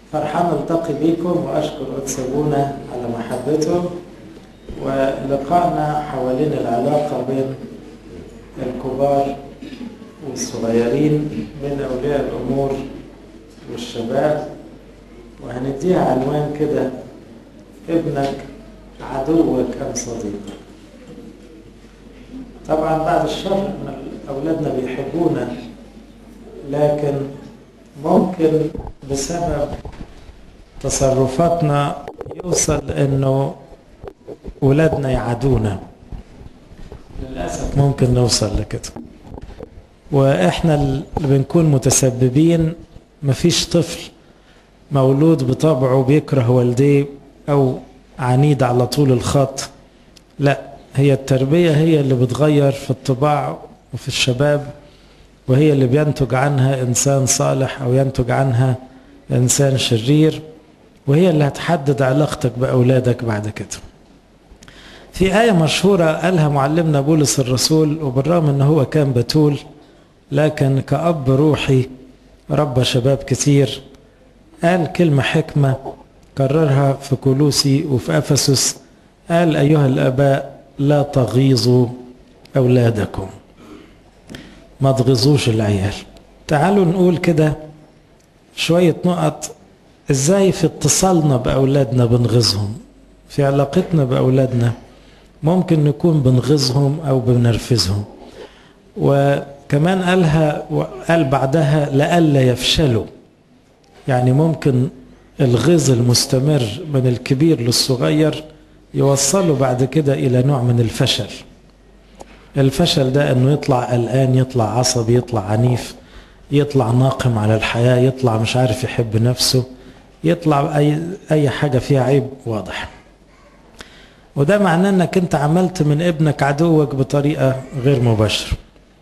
فرحان التقي بكم واشكر قدس ابونا على محبته ولقائنا حوالين العلاقه بين الكبار والصغيرين من اولياء الامور والشباب وهنديها عنوان كده ابنك عدوك ام صديقك طبعا بعد الشر ان اولادنا بيحبونا لكن ممكن بسبب تصرفاتنا يوصل انه ولادنا يعادونا للاسف ممكن نوصل لكده واحنا اللي بنكون متسببين مفيش طفل مولود بطبعه بيكره والديه او عنيد على طول الخط لا هي التربية هي اللي بتغير في الطباع وفي الشباب وهي اللي بينتج عنها إنسان صالح أو ينتج عنها إنسان شرير وهي اللي هتحدد علاقتك بأولادك بعد كده في آية مشهورة قالها معلمنا بولس الرسول وبالرغم أنه هو كان بتول لكن كأب روحي ربى شباب كتير قال كلمة حكمة كررها في كولوسي وفي أفسس قال أيها الآباء لا تغيظوا أولادكم ما تغيظوش العيال تعالوا نقول كده شوية نقط ازاي في اتصالنا بأولادنا بنغيظهم في علاقتنا بأولادنا ممكن نكون بنغيظهم أو بنرفزهم وكمان قالها قال بعدها لئلا يفشلوا يعني ممكن الغيظ المستمر من الكبير للصغير يوصله بعد كده إلى نوع من الفشل الفشل ده انه يطلع قلقان يطلع عصبي يطلع عنيف يطلع ناقم على الحياة يطلع مش عارف يحب نفسه يطلع أي, أي حاجة فيها عيب واضح وده معناه انك انت عملت من ابنك عدوك بطريقة غير مباشرة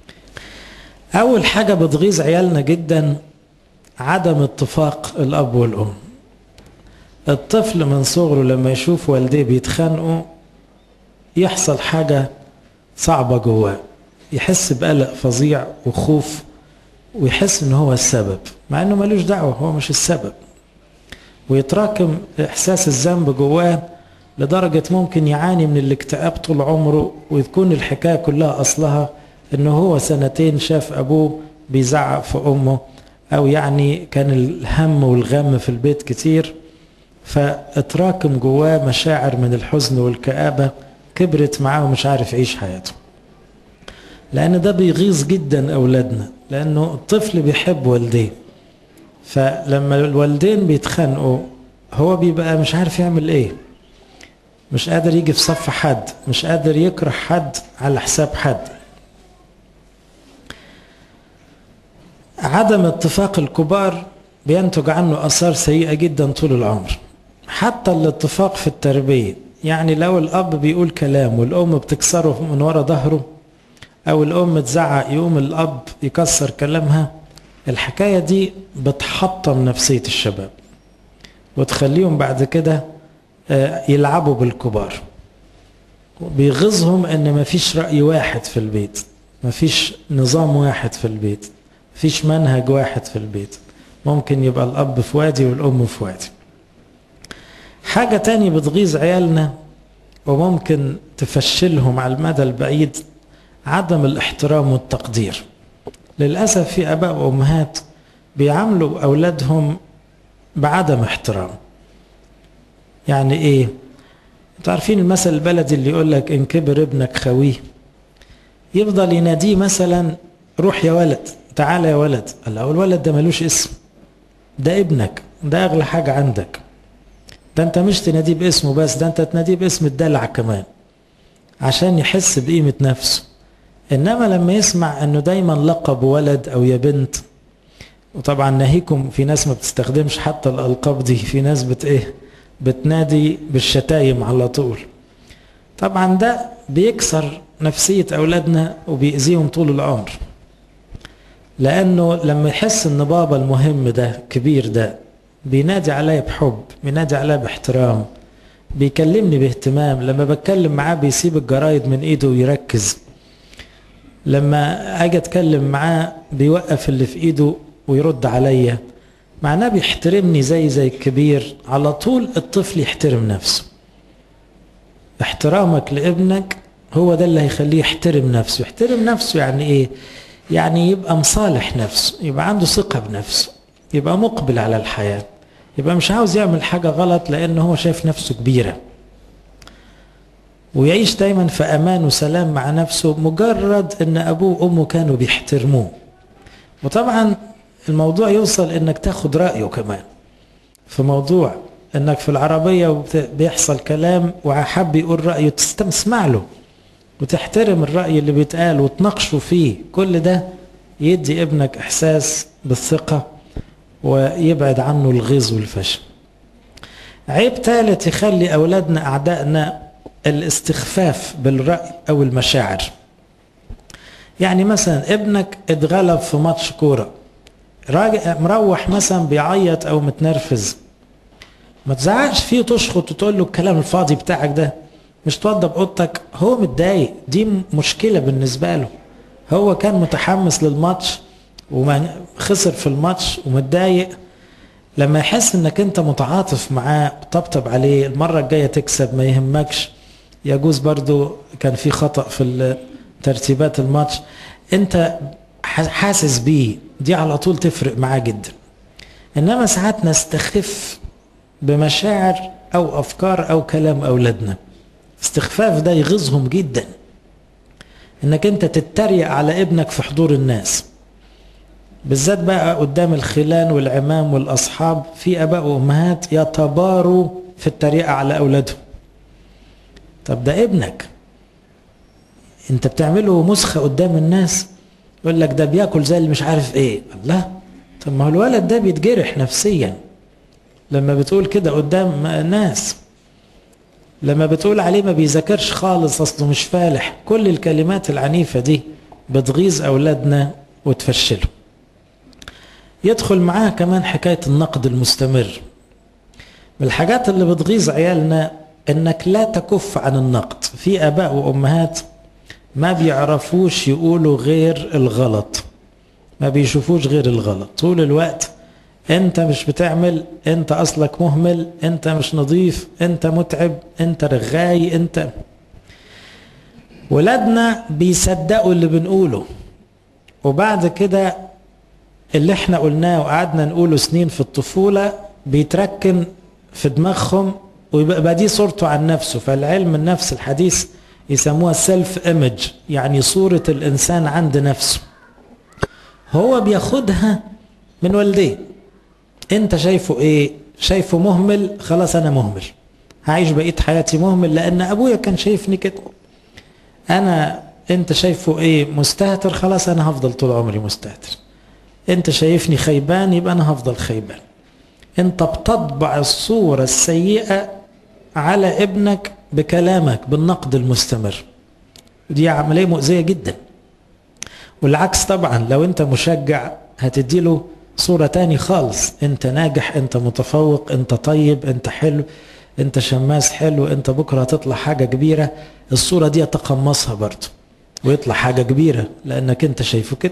اول حاجة بتغيظ عيالنا جدا عدم اتفاق الاب والام الطفل من صغره لما يشوف والديه بيتخانقوا يحصل حاجة صعبة جواه يحس بقلق فظيع وخوف ويحس ان هو السبب مع انه ملوش دعوة هو مش السبب ويتراكم احساس الذنب جواه لدرجة ممكن يعاني من الاكتئاب طول عمره وتكون الحكاية كلها اصلها انه هو سنتين شاف ابوه بيزعق في امه او يعني كان الهم والغم في البيت كتير فاتراكم جواه مشاعر من الحزن والكآبة كبرت معاه ومش عارف يعيش حياته لأن ده بيغيظ جدا أولادنا لأنه الطفل بيحب والديه فلما الوالدين بيتخانقوا هو بيبقى مش عارف يعمل ايه مش قادر يجي في صف حد مش قادر يكره حد على حساب حد عدم اتفاق الكبار بينتج عنه اثار سيئه جدا طول العمر حتى الاتفاق في التربيه يعني لو الاب بيقول كلام والام بتكسره من ورا ظهره او الام تزعق يقوم الاب يكسر كلامها الحكايه دي بتحطم نفسيه الشباب وتخليهم بعد كده يلعبوا بالكبار بيغيظهم ان مفيش راي واحد في البيت مفيش نظام واحد في البيت مفيش منهج واحد في البيت ممكن يبقى الاب في وادي والام في وادي حاجة تاني بتغيظ عيالنا وممكن تفشلهم على المدى البعيد عدم الاحترام والتقدير للأسف في أباء وأمهات بيعاملوا أولادهم بعدم احترام يعني إيه انتوا عارفين المثل البلدي اللي يقول لك إن كبر ابنك خويه يفضل يناديه مثلا روح يا ولد تعال يا ولد قال له الولد ده ملوش اسم ده ابنك ده أغلى حاجة عندك ده انت مش تناديه باسمه بس ده انت تناديه باسم الدلع كمان عشان يحس بقيمة نفسه انما لما يسمع انه دايما لقب ولد او يا بنت وطبعا ناهيكم في ناس ما بتستخدمش حتى الالقاب دي في ناس بت ايه بتنادي بالشتايم على طول طبعا ده بيكسر نفسية اولادنا وبيأذيهم طول العمر لانه لما يحس ان بابا المهم ده كبير ده بينادي عليا بحب بينادي عليا باحترام بيكلمني باهتمام لما بتكلم معاه بيسيب الجرايد من ايده ويركز لما اجي اتكلم معاه بيوقف اللي في ايده ويرد عليا معناه بيحترمني زي زي الكبير على طول الطفل يحترم نفسه احترامك لابنك هو ده اللي هيخليه يحترم نفسه يحترم نفسه يعني ايه يعني يبقى مصالح نفسه يبقى عنده ثقة بنفسه يبقى مقبل على الحياة يبقى مش عاوز يعمل حاجة غلط لأنه هو شايف نفسه كبيرة ويعيش دايما في أمان وسلام مع نفسه مجرد أن أبوه وأمه كانوا بيحترموه وطبعا الموضوع يوصل أنك تاخد رأيه كمان في موضوع أنك في العربية بيحصل كلام وحب يقول رأيه تسمع له وتحترم الرأي اللي بيتقال وتناقشه فيه كل ده يدي ابنك إحساس بالثقة ويبعد عنه الغيظ والفشل عيب ثالث يخلي أولادنا أعدائنا الاستخفاف بالرأي أو المشاعر يعني مثلا ابنك اتغلب في ماتش كورة راجع مروح مثلا بيعيط أو متنرفز ما تزعقش فيه وتشخط وتقول له الكلام الفاضي بتاعك ده مش توضب اوضتك هو متضايق دي مشكلة بالنسبة له هو كان متحمس للماتش وخسر في الماتش ومتضايق لما يحس انك انت متعاطف معاه طبطب عليه المرة الجاية تكسب ما يهمكش يجوز برضو كان في خطأ في ترتيبات الماتش انت حاسس بيه دي على طول تفرق معاه جدا انما ساعات نستخف بمشاعر او افكار او كلام اولادنا استخفاف ده يغيظهم جدا انك انت تتريق على ابنك في حضور الناس بالذات بقى قدام الخلان والعمام والاصحاب في اباء وامهات يتباروا في التريقه على اولادهم طب ده ابنك انت بتعمله مسخه قدام الناس يقول لك ده بياكل زي اللي مش عارف ايه الله طب ما هو الولد ده بيتجرح نفسيا لما بتقول كده قدام الناس لما بتقول عليه ما بيذاكرش خالص اصله مش فالح كل الكلمات العنيفة دي بتغيظ اولادنا وتفشلهم يدخل معاها كمان حكاية النقد المستمر من الحاجات اللي بتغيظ عيالنا انك لا تكف عن النقد في اباء وامهات ما بيعرفوش يقولوا غير الغلط ما بيشوفوش غير الغلط طول الوقت انت مش بتعمل انت اصلك مهمل انت مش نظيف انت متعب انت رغاي انت ولادنا بيصدقوا اللي بنقوله وبعد كده اللي احنا قلناه وقعدنا نقوله سنين في الطفولة بيتركن في دماغهم ويبقى دي صورته عن نفسه فالعلم النفس الحديث يسموها سيلف ايمج يعني صورة الانسان عند نفسه هو بياخدها من والديه انت شايفه ايه شايفه مهمل خلاص انا مهمل هعيش بقيه حياتي مهمل لان ابويا كان شايفني كده انا انت شايفه ايه مستهتر خلاص انا هفضل طول عمري مستهتر انت شايفني خيبان يبقى انا هفضل خيبان انت بتطبع الصورة السيئة على ابنك بكلامك بالنقد المستمر دي عملية مؤذية جدا والعكس طبعا لو انت مشجع هتديله صورة تاني خالص انت ناجح انت متفوق انت طيب انت حلو انت شماس حلو انت بكرة هتطلع حاجة كبيرة الصورة دي اتقمصها برضه ويطلع حاجة كبيرة لانك انت شايفه كده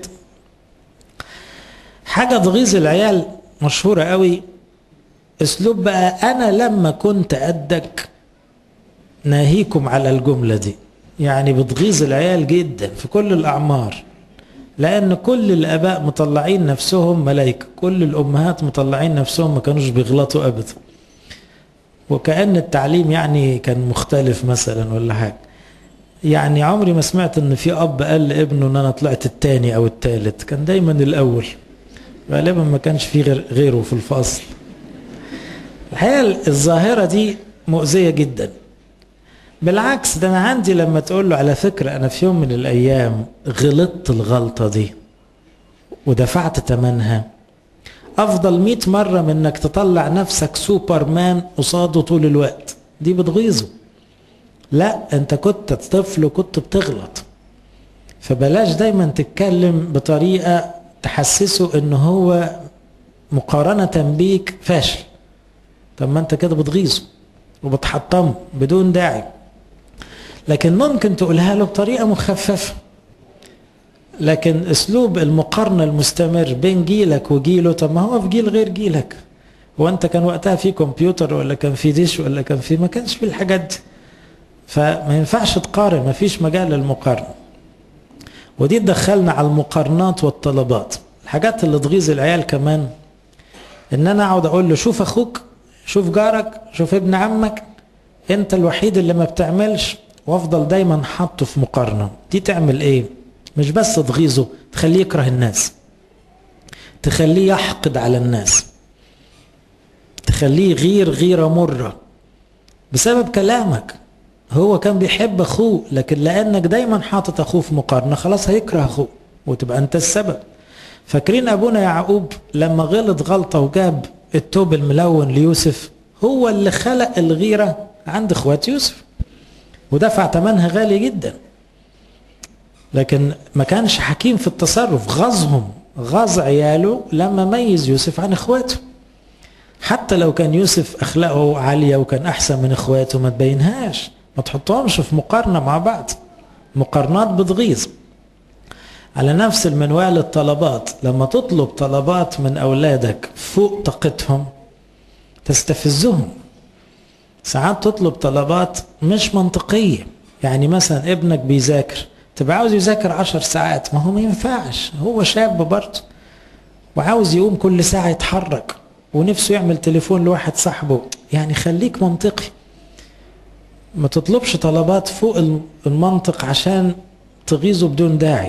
حاجة تغيظ العيال مشهورة قوي اسلوب بقى انا لما كنت قدك ناهيكم على الجملة دي يعني بتغيظ العيال جدا في كل الاعمار لان كل الاباء مطلعين نفسهم ملائكه كل الامهات مطلعين نفسهم ما كانوش بيغلطوا ابدا وكان التعليم يعني كان مختلف مثلا ولا حاجه يعني عمري ما سمعت ان في اب قال لابنه ان انا طلعت الثاني او الثالث كان دايما الاول غالبا ما كانش في غير غيره في الفصل الحقيقه الظاهره دي مؤذيه جدا بالعكس ده انا عندي لما تقول له على فكره انا في يوم من الايام غلطت الغلطه دي ودفعت ثمنها افضل مئة مره من انك تطلع نفسك سوبرمان قصاده طول الوقت دي بتغيظه لا انت كنت طفل وكنت بتغلط فبلاش دايما تتكلم بطريقه تحسسه ان هو مقارنه بيك فاشل طب ما انت كده بتغيظه وبتحطمه بدون داعي لكن ممكن تقولها له بطريقه مخففه لكن اسلوب المقارنه المستمر بين جيلك وجيله طب ما هو في جيل غير جيلك هو انت كان وقتها في كمبيوتر ولا كان في ديش ولا كان في ما كانش في الحاجات دي فما ينفعش تقارن ما فيش مجال للمقارنه ودي تدخلنا على المقارنات والطلبات الحاجات اللي تغيظ العيال كمان ان انا اقعد اقول له شوف اخوك شوف جارك شوف ابن عمك انت الوحيد اللي ما بتعملش وافضل دايما حاطه في مقارنه دي تعمل ايه مش بس تغيظه تخليه يكره الناس تخليه يحقد على الناس تخليه يغير غيره مره بسبب كلامك هو كان بيحب اخوه لكن لانك دايما حاطط اخوه في مقارنه خلاص هيكره اخوه وتبقى انت السبب فاكرين ابونا يعقوب لما غلط غلطه وجاب التوب الملون ليوسف هو اللي خلق الغيره عند اخوات يوسف ودفع ثمنها غالي جدا لكن ما كانش حكيم في التصرف غزهم غز عياله لما ميز يوسف عن اخواته حتى لو كان يوسف اخلاقه عاليه وكان احسن من اخواته ما تبينهاش ما تحطهمش في مقارنه مع بعض مقارنات بتغيظ على نفس المنوال الطلبات لما تطلب طلبات من اولادك فوق طاقتهم تستفزهم ساعات تطلب طلبات مش منطقيه يعني مثلا ابنك بيذاكر تبقى عاوز يذاكر عشر ساعات ما هو ما ينفعش هو شاب برضه وعاوز يقوم كل ساعه يتحرك ونفسه يعمل تليفون لواحد صاحبه يعني خليك منطقي ما تطلبش طلبات فوق المنطق عشان تغيظه بدون داعي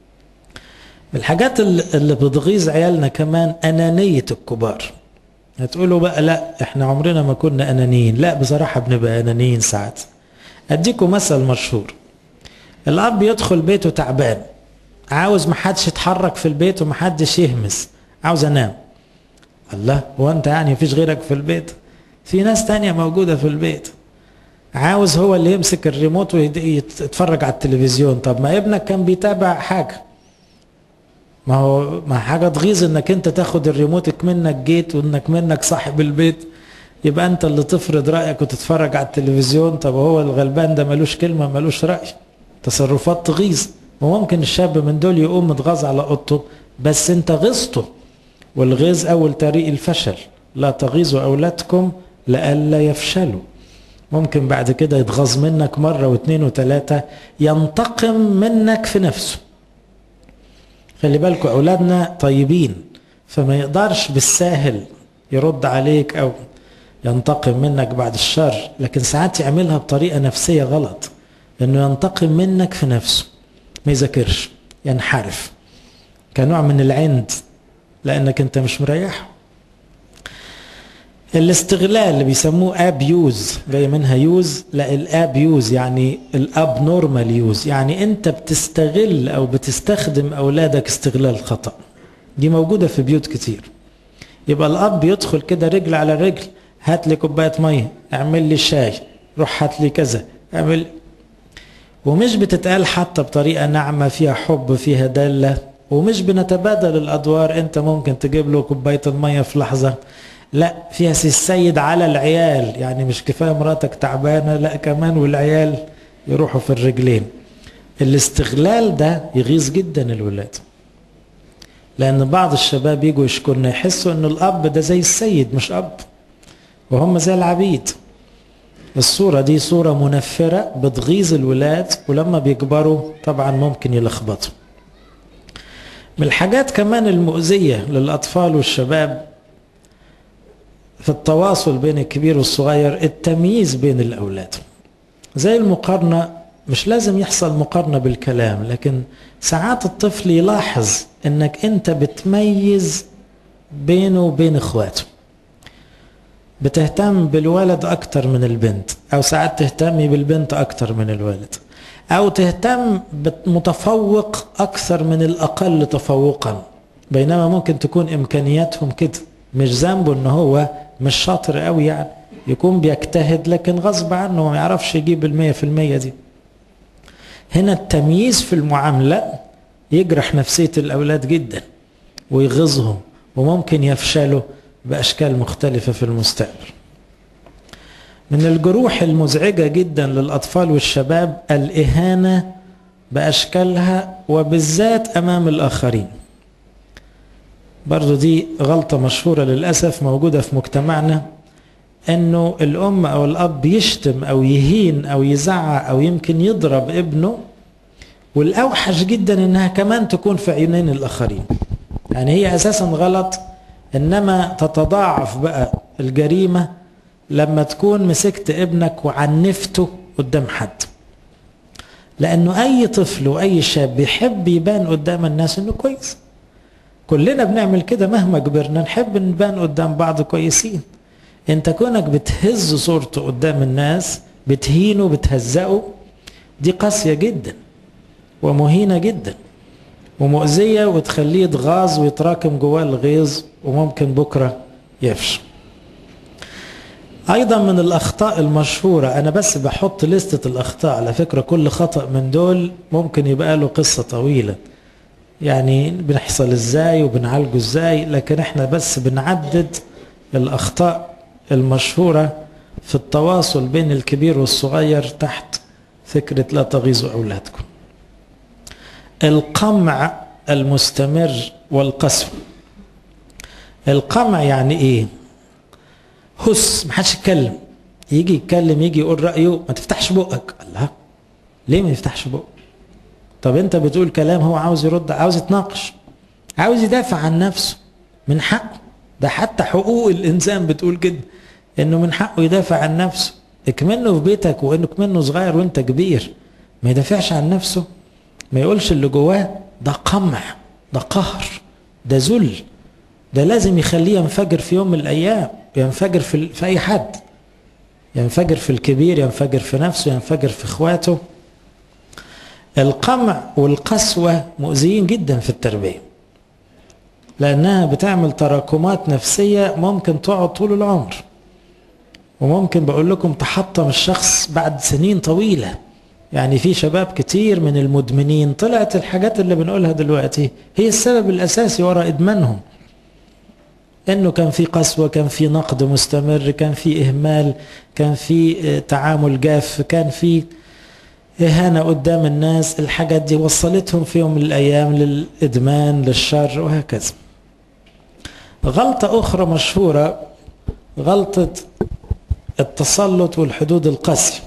الحاجات اللي بتغيظ عيالنا كمان أنانية الكبار هتقولوا بقى لا احنا عمرنا ما كنا أنانيين لا بصراحة بنبقى أنانيين ساعات أديكم مثل مشهور الأب يدخل بيته تعبان عاوز محدش يتحرك في البيت ومحدش يهمس عاوز أنام الله هو أنت يعني مفيش غيرك في البيت في ناس تانية موجودة في البيت عاوز هو اللي يمسك الريموت ويتفرج على التلفزيون طب ما ابنك كان بيتابع حاجة ما هو ما حاجة تغيظ انك انت تاخد الريموت منك جيت وانك منك صاحب البيت يبقى انت اللي تفرض رأيك وتتفرج على التلفزيون طب هو الغلبان ده ملوش كلمة ملوش رأي تصرفات تغيظ وممكن الشاب من دول يقوم متغاظ على اوضته بس انت غيظته والغيظ اول طريق الفشل لا تغيظوا اولادكم لئلا يفشلوا ممكن بعد كده يتغاظ منك مرة واثنين وثلاثة ينتقم منك في نفسه خلي بالكم أولادنا طيبين فما يقدرش بالساهل يرد عليك أو ينتقم منك بعد الشر لكن ساعات يعملها بطريقة نفسية غلط انه ينتقم منك في نفسه ما يذاكرش ينحرف كنوع من العند لانك انت مش مريحه الاستغلال اللي بيسموه اب يوز جاي منها يوز لا الاب يوز يعني الاب نورمال يوز يعني انت بتستغل او بتستخدم اولادك استغلال خطا دي موجوده في بيوت كتير يبقى الاب يدخل كده رجل على رجل هات لي كوبايه ميه اعمل لي شاي روح هات لي كذا اعمل ومش بتتقال حتى بطريقه ناعمه فيها حب فيها داله ومش بنتبادل الادوار انت ممكن تجيب له كوبايه الميه في لحظه لا فيها سي السيد على العيال يعني مش كفايه مراتك تعبانه لا كمان والعيال يروحوا في الرجلين الاستغلال ده يغيظ جدا الولاد لان بعض الشباب يجوا يشكرنا يحسوا ان الاب ده زي السيد مش اب وهم زي العبيد الصورة دي صورة منفرة بتغيظ الولاد ولما بيكبروا طبعا ممكن يلخبطوا من الحاجات كمان المؤذية للأطفال والشباب في التواصل بين الكبير والصغير التمييز بين الأولاد زي المقارنة مش لازم يحصل مقارنة بالكلام لكن ساعات الطفل يلاحظ انك انت بتميز بينه وبين اخواته بتهتم بالولد اكتر من البنت او ساعات تهتمي بالبنت اكتر من الولد او تهتم بمتفوق اكثر من الاقل تفوقا بينما ممكن تكون امكانياتهم كده مش ذنبه ان هو مش شاطر قوي يعني يكون بيجتهد لكن غصب عنه ما يعرفش يجيب المية في المية دي هنا التمييز في المعاملة يجرح نفسية الأولاد جدا ويغيظهم وممكن يفشلوا بأشكال مختلفة في المستقبل من الجروح المزعجة جدا للأطفال والشباب الإهانة بأشكالها وبالذات أمام الآخرين برضو دي غلطة مشهورة للأسف موجودة في مجتمعنا أنه الأم أو الأب يشتم أو يهين أو يزعق أو يمكن يضرب ابنه والأوحش جدا أنها كمان تكون في عينين الآخرين يعني هي أساسا غلط إنما تتضاعف بقى الجريمة لما تكون مسكت ابنك وعنفته قدام حد لأنه أي طفل وأي شاب بيحب يبان قدام الناس إنه كويس كلنا بنعمل كده مهما كبرنا نحب نبان قدام بعض كويسين انت كونك بتهز صورته قدام الناس بتهينه بتهزقه دي قاسية جدا ومهينة جدا ومؤذية وتخليه يتغاظ ويتراكم جواه الغيظ وممكن بكرة يفشل ايضا من الاخطاء المشهورة انا بس بحط لستة الاخطاء على فكرة كل خطأ من دول ممكن يبقى له قصة طويلة يعني بنحصل ازاي وبنعالجه ازاي لكن احنا بس بنعدد الاخطاء المشهورة في التواصل بين الكبير والصغير تحت فكرة لا تغيظوا اولادكم القمع المستمر والقسوة القمع يعني ايه هس ما حدش يتكلم يجي يتكلم يجي يقول رأيه ما تفتحش بقك الله ليه ما يفتحش بقك طب انت بتقول كلام هو عاوز يرد عاوز يتناقش عاوز يدافع عن نفسه من حقه ده حتى حقوق الانسان بتقول كده انه من حقه يدافع عن نفسه اكمنه في بيتك وانك منه صغير وانت كبير ما يدافعش عن نفسه ما يقولش اللي جواه ده قمع ده قهر ده ذل ده لازم يخليه ينفجر في يوم من الايام ينفجر في, في اي حد ينفجر في الكبير ينفجر في نفسه ينفجر في اخواته القمع والقسوة مؤذيين جدا في التربية لأنها بتعمل تراكمات نفسية ممكن تقعد طول العمر وممكن بقول لكم تحطم الشخص بعد سنين طويلة يعني في شباب كتير من المدمنين طلعت الحاجات اللي بنقولها دلوقتي هي السبب الأساسي وراء إدمانهم انه كان في قسوه كان في نقد مستمر كان في اهمال كان في تعامل جاف كان في إهانة قدام الناس الحاجات دي وصلتهم في يوم من الأيام للإدمان للشر وهكذا غلطة أخرى مشهورة غلطة التسلط والحدود القاسية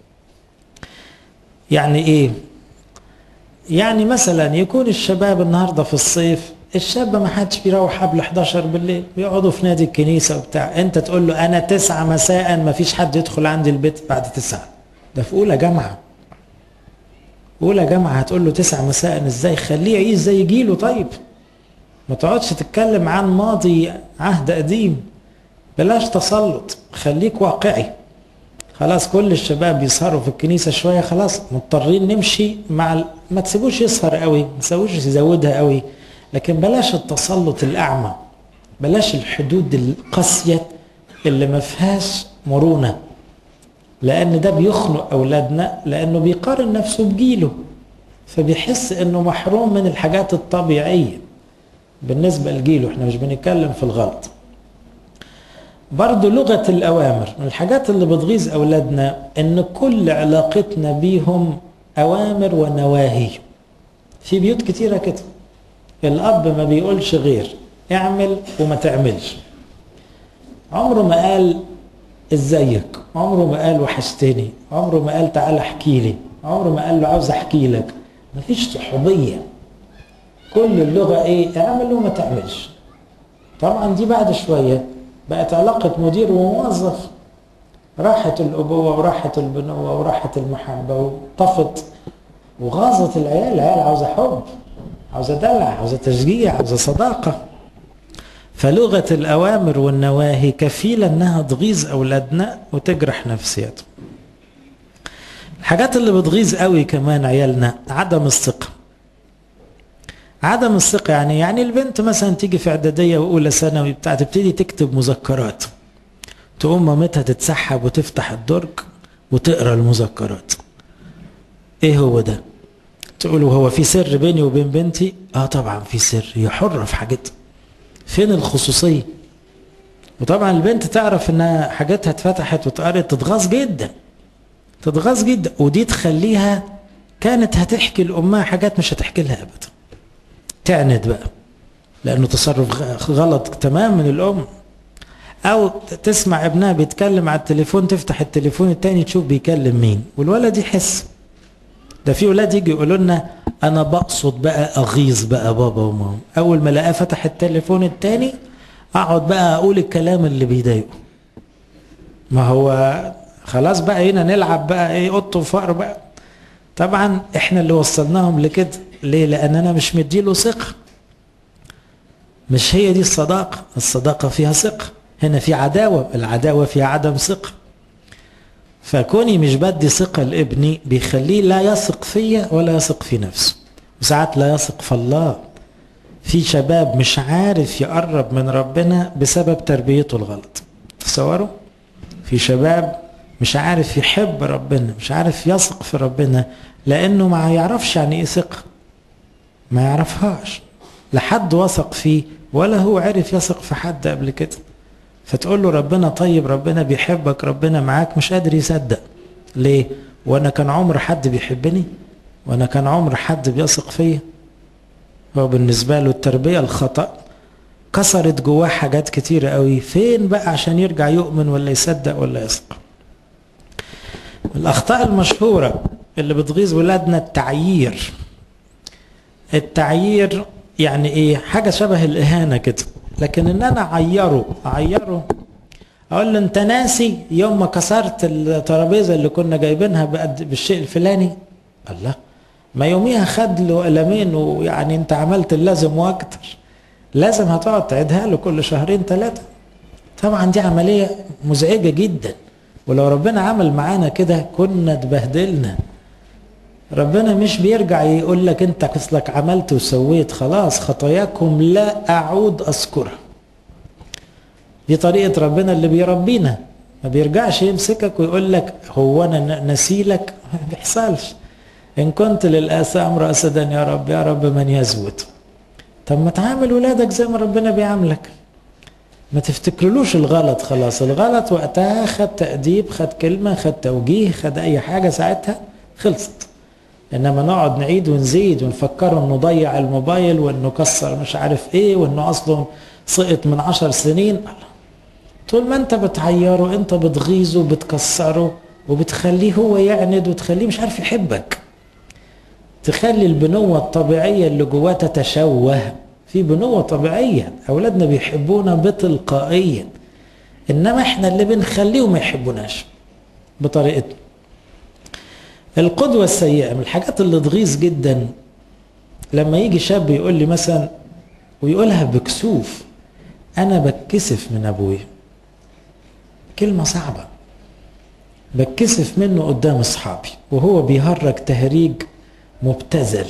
يعني إيه؟ يعني مثلا يكون الشباب النهاردة في الصيف الشاب ما حدش بيروح قبل 11 بالليل بيقعدوا في نادي الكنيسة وبتاع انت تقول له انا تسعة مساء ما فيش حد يدخل عندي البيت بعد تسعة ده في اولى جامعة اولى جامعه هتقول له تسعة مساء ازاي خليه يعيش زي جيله طيب ما تقعدش تتكلم عن ماضي عهد قديم بلاش تسلط خليك واقعي خلاص كل الشباب يسهروا في الكنيسه شويه خلاص مضطرين نمشي مع ال... ما تسيبوش يسهر قوي ما تسيبوش يزودها قوي لكن بلاش التسلط الاعمى بلاش الحدود القاسيه اللي ما فيهاش مرونه لان ده بيخنق اولادنا لانه بيقارن نفسه بجيله فبيحس انه محروم من الحاجات الطبيعيه بالنسبه لجيله احنا مش بنتكلم في الغلط برضه لغه الاوامر من الحاجات اللي بتغيظ اولادنا ان كل علاقتنا بيهم اوامر ونواهي في بيوت كتيره كده الاب ما بيقولش غير اعمل وما تعملش عمره ما قال ازيك عمره ما قال وحشتني عمره ما قال تعالى احكي لي عمره ما قال له عاوز احكي لك مفيش صحوبيه كل اللغه ايه اعمل وما تعملش طبعا دي بعد شويه بقت علاقه مدير وموظف راحت الابوه وراحت البنوه وراحت المحبه وطفت وغاظت العيال العيال عاوزه حب عاوزه دلع عاوزه تشجيع عاوزه صداقه فلغة الأوامر والنواهي كفيلة أنها تغيظ أولادنا وتجرح نفسيتهم الحاجات اللي بتغيظ قوي كمان عيالنا عدم الثقة عدم الثقة يعني يعني البنت مثلا تيجي في إعدادية وأولى ثانوي بتاع تبتدي تكتب مذكرات تقوم مامتها تتسحب وتفتح الدرج وتقرا المذكرات ايه هو ده تقول هو في سر بيني وبين بنتي اه طبعا في سر هي حرة في حاجتها فين الخصوصية وطبعا البنت تعرف انها حاجاتها اتفتحت واتقرت تتغاظ جدا تتغاظ جدا ودي تخليها كانت هتحكي لامها حاجات مش هتحكي لها ابدا تعند بقى لانه تصرف غلط تمام من الام او تسمع ابنها بيتكلم على التليفون تفتح التليفون التاني تشوف بيكلم مين والولد يحس ده في ولاد يجي يقولوا لنا انا بقصد بقى اغيظ بقى بابا وماما اول ما الاقيه فتح التليفون التاني اقعد بقى اقول الكلام اللي بيضايقه ما هو خلاص بقى هنا نلعب بقى ايه قط وفقر بقى طبعا احنا اللي وصلناهم لكده ليه لان انا مش مديله ثقه مش هي دي الصداقه الصداقه فيها ثقه هنا في عداوه العداوه فيها عدم ثقه فكوني مش بدي ثقه لابني بيخليه لا يثق فيا ولا يثق في نفسه وساعات لا يثق في الله في شباب مش عارف يقرب من ربنا بسبب تربيته الغلط تصوروا في شباب مش عارف يحب ربنا مش عارف يثق في ربنا لانه ما يعرفش يعني ايه ثقه ما يعرفهاش لحد وثق فيه ولا هو عرف يثق في حد قبل كده فتقول له ربنا طيب ربنا بيحبك ربنا معاك مش قادر يصدق ليه وانا كان عمر حد بيحبني وانا كان عمر حد بيثق فيا هو بالنسبه له التربيه الخطا كسرت جواه حاجات كتيره قوي فين بقى عشان يرجع يؤمن ولا يصدق ولا يثق الاخطاء المشهوره اللي بتغيظ ولادنا التعيير التعيير يعني ايه حاجه شبه الاهانه كده لكن ان انا اعيره اعيره اقول له انت ناسي يوم ما كسرت الترابيزه اللي كنا جايبينها بالشيء الفلاني الله ما يوميها خد له قلمين ويعني انت عملت اللازم واكتر لازم هتقعد تعيدها له كل شهرين ثلاثه طبعا دي عمليه مزعجه جدا ولو ربنا عمل معانا كده كنا اتبهدلنا ربنا مش بيرجع يقول لك انت اصلك عملت وسويت خلاص خطاياكم لا اعود اذكرها دي طريقة ربنا اللي بيربينا ما بيرجعش يمسكك ويقول لك هو انا نسيلك ما بيحصلش ان كنت للآثام رأسدا يا رب يا رب من يزود طب ما تعامل ولادك زي ما ربنا بيعاملك ما تفتكرلوش الغلط خلاص الغلط وقتها خد تأديب خد كلمة خد توجيه خد أي حاجة ساعتها خلصت إنما نقعد نعيد ونزيد ونفكره إنه ضيع الموبايل وإنه كسر مش عارف إيه وإنه أصله سقط من عشر سنين طول ما أنت بتعيره أنت بتغيظه بتكسره وبتخليه هو يعند وتخليه مش عارف يحبك تخلي البنوة الطبيعية اللي جواه تتشوه في بنوة طبيعية أولادنا بيحبونا بتلقائيا إنما إحنا اللي بنخليهم ما يحبوناش بطريقتنا القدوة السيئة من الحاجات اللي تغيظ جدا لما يجي شاب يقول لي مثلا ويقولها بكسوف أنا بتكسف من أبويا كلمة صعبة بتكسف منه قدام أصحابي وهو بيهرج تهريج مبتذل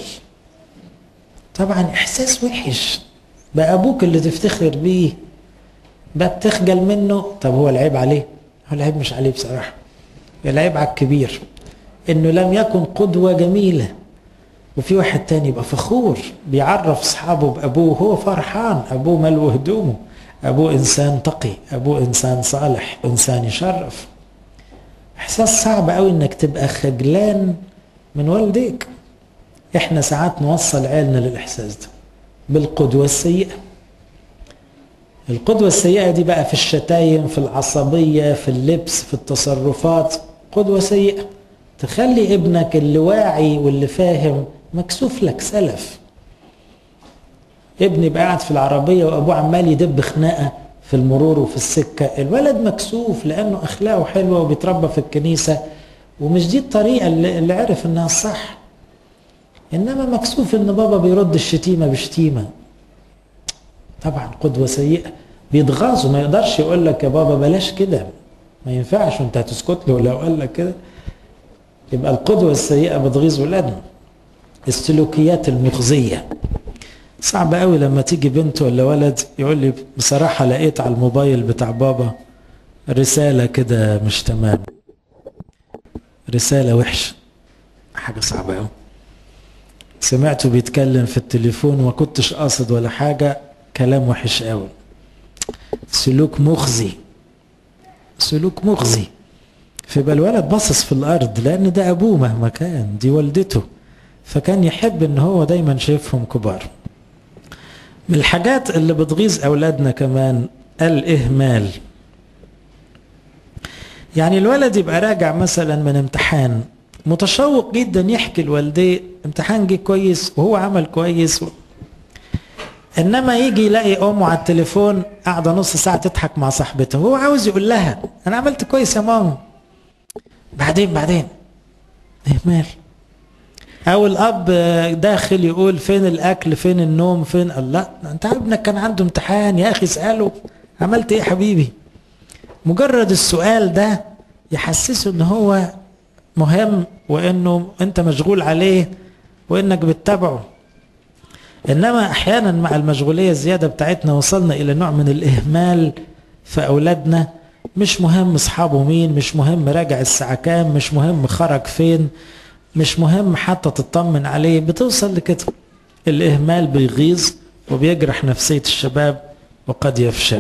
طبعا احساس وحش بقى ابوك اللي تفتخر بيه بقى بتخجل منه طب هو العيب عليه هو العيب مش عليه بصراحه العيب على الكبير انه لم يكن قدوه جميله وفي واحد تاني يبقى فخور بيعرف اصحابه بابوه هو فرحان ابوه ملو هدومه ابوه انسان تقي ابوه انسان صالح انسان يشرف احساس صعب قوي انك تبقى خجلان من والديك احنا ساعات نوصل عيالنا للاحساس ده بالقدوه السيئه القدوه السيئه دي بقى في الشتايم في العصبيه في اللبس في التصرفات قدوه سيئه تخلي ابنك اللي واعي واللي فاهم مكسوف لك سلف ابني بقى قاعد في العربيه وابوه عمال يدب خناقه في المرور وفي السكه الولد مكسوف لانه اخلاقه حلوه وبيتربى في الكنيسه ومش دي الطريقه اللي, اللي عرف انها الصح انما مكسوف ان بابا بيرد الشتيمه بشتيمه طبعا قدوه سيئه بيتغاظ وما يقدرش يقول لك يا بابا بلاش كده ما ينفعش وانت هتسكت له لو قال لك كده يبقى القدوه السيئه بتغيظ ولادنا السلوكيات المخزيه صعب قوي لما تيجي بنت ولا ولد يقول لي بصراحه لقيت على الموبايل بتاع بابا رساله كده مش تمام رساله وحشه حاجه صعبه قوي سمعته بيتكلم في التليفون وما كنتش قاصد ولا حاجة كلام وحش قوي سلوك مخزي سلوك مخزي فيبقى الولد باصص في الأرض لأن ده أبوه مهما كان دي والدته فكان يحب ان هو دايما شايفهم كبار من الحاجات اللي بتغيظ اولادنا كمان الاهمال يعني الولد يبقى راجع مثلا من امتحان متشوق جدا يحكي لوالديه امتحان جه كويس وهو عمل كويس و... انما يجي يلاقي امه على التليفون قاعده نص ساعه تضحك مع صاحبتها وهو عاوز يقول لها انا عملت كويس يا ماما بعدين بعدين اهمال او الاب داخل يقول فين الاكل فين النوم فين الله انت ابنك كان عنده امتحان يا اخي اساله عملت ايه حبيبي مجرد السؤال ده يحسسه ان هو مهم وانه انت مشغول عليه وانك بتتابعه انما احيانا مع المشغوليه الزياده بتاعتنا وصلنا الى نوع من الاهمال في اولادنا مش مهم اصحابه مين مش مهم راجع الساعه كام مش مهم خرج فين مش مهم حتى تطمن عليه بتوصل لكده الاهمال بيغيظ وبيجرح نفسيه الشباب وقد يفشل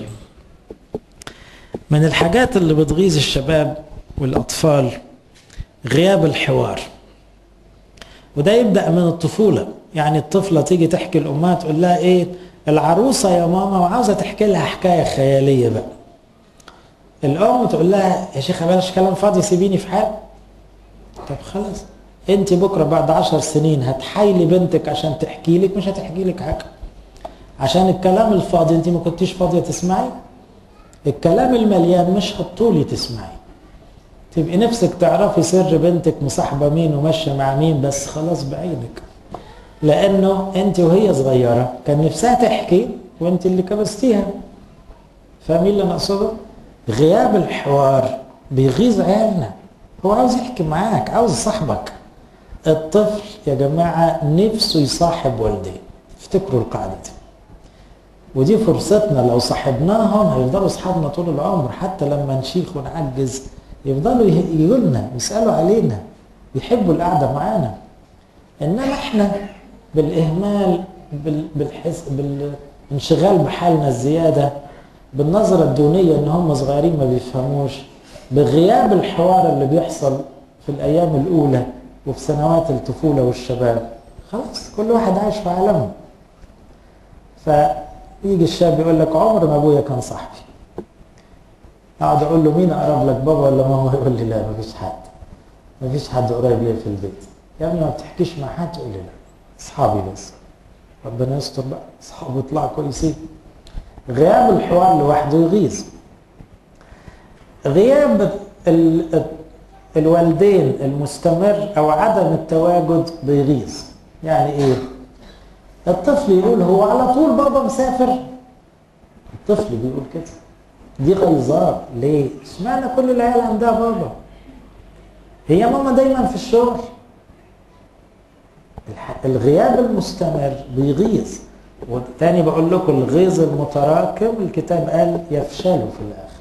من الحاجات اللي بتغيظ الشباب والاطفال غياب الحوار وده يبدا من الطفوله يعني الطفله تيجي تحكي لامها تقول لها ايه العروسه يا ماما وعاوزه تحكي لها حكايه خياليه بقى الام تقول لها يا شيخه بلاش كلام فاضي سيبيني في حال طب خلاص انت بكره بعد عشر سنين هتحايلي بنتك عشان تحكي لك مش هتحكي لك حاجه عشان الكلام الفاضي انت ما كنتيش فاضيه تسمعي الكلام المليان مش هتطولي تسمعي تبقي نفسك تعرفي سر بنتك مصاحبه مين وماشيه مع مين بس خلاص بعينك لانه انت وهي صغيره كان نفسها تحكي وانت اللي كبستيها فاهمين اللي انا اقصده؟ غياب الحوار بيغيظ عيالنا هو عاوز يحكي معاك عاوز صاحبك الطفل يا جماعه نفسه يصاحب والديه افتكروا القاعده دي ودي فرصتنا لو صاحبناهم هيفضلوا اصحابنا طول العمر حتى لما نشيخ ونعجز يفضلوا يجوا لنا يسالوا علينا يحبوا القعده معانا انما احنا بالاهمال بالحس بالانشغال بحالنا الزياده بالنظره الدونيه ان هم صغيرين ما بيفهموش بغياب الحوار اللي بيحصل في الايام الاولى وفي سنوات الطفوله والشباب خلاص كل واحد عايش في عالمه فيجي الشاب يقول لك عمر ما ابويا كان صاحبي اقعد اقول له مين اقرب لك بابا ولا ماما يقول لي لا مفيش حد مفيش حد قريب ليا في البيت يا ابني ما بتحكيش مع حد تقول لي لا اصحابي بس ربنا يستر بقى اصحابه يطلعوا كويسين غياب الحوار لوحده يغيظ غياب ال... الوالدين المستمر او عدم التواجد بيغيظ يعني ايه الطفل يقول هو على طول بابا مسافر الطفل بيقول كده دي غيظات ليه اشمعنى كل العيال عندها بابا هي ماما دايما في الشغل الغياب المستمر بيغيظ وتاني بقول لكم الغيظ المتراكم الكتاب قال يفشلوا في الاخر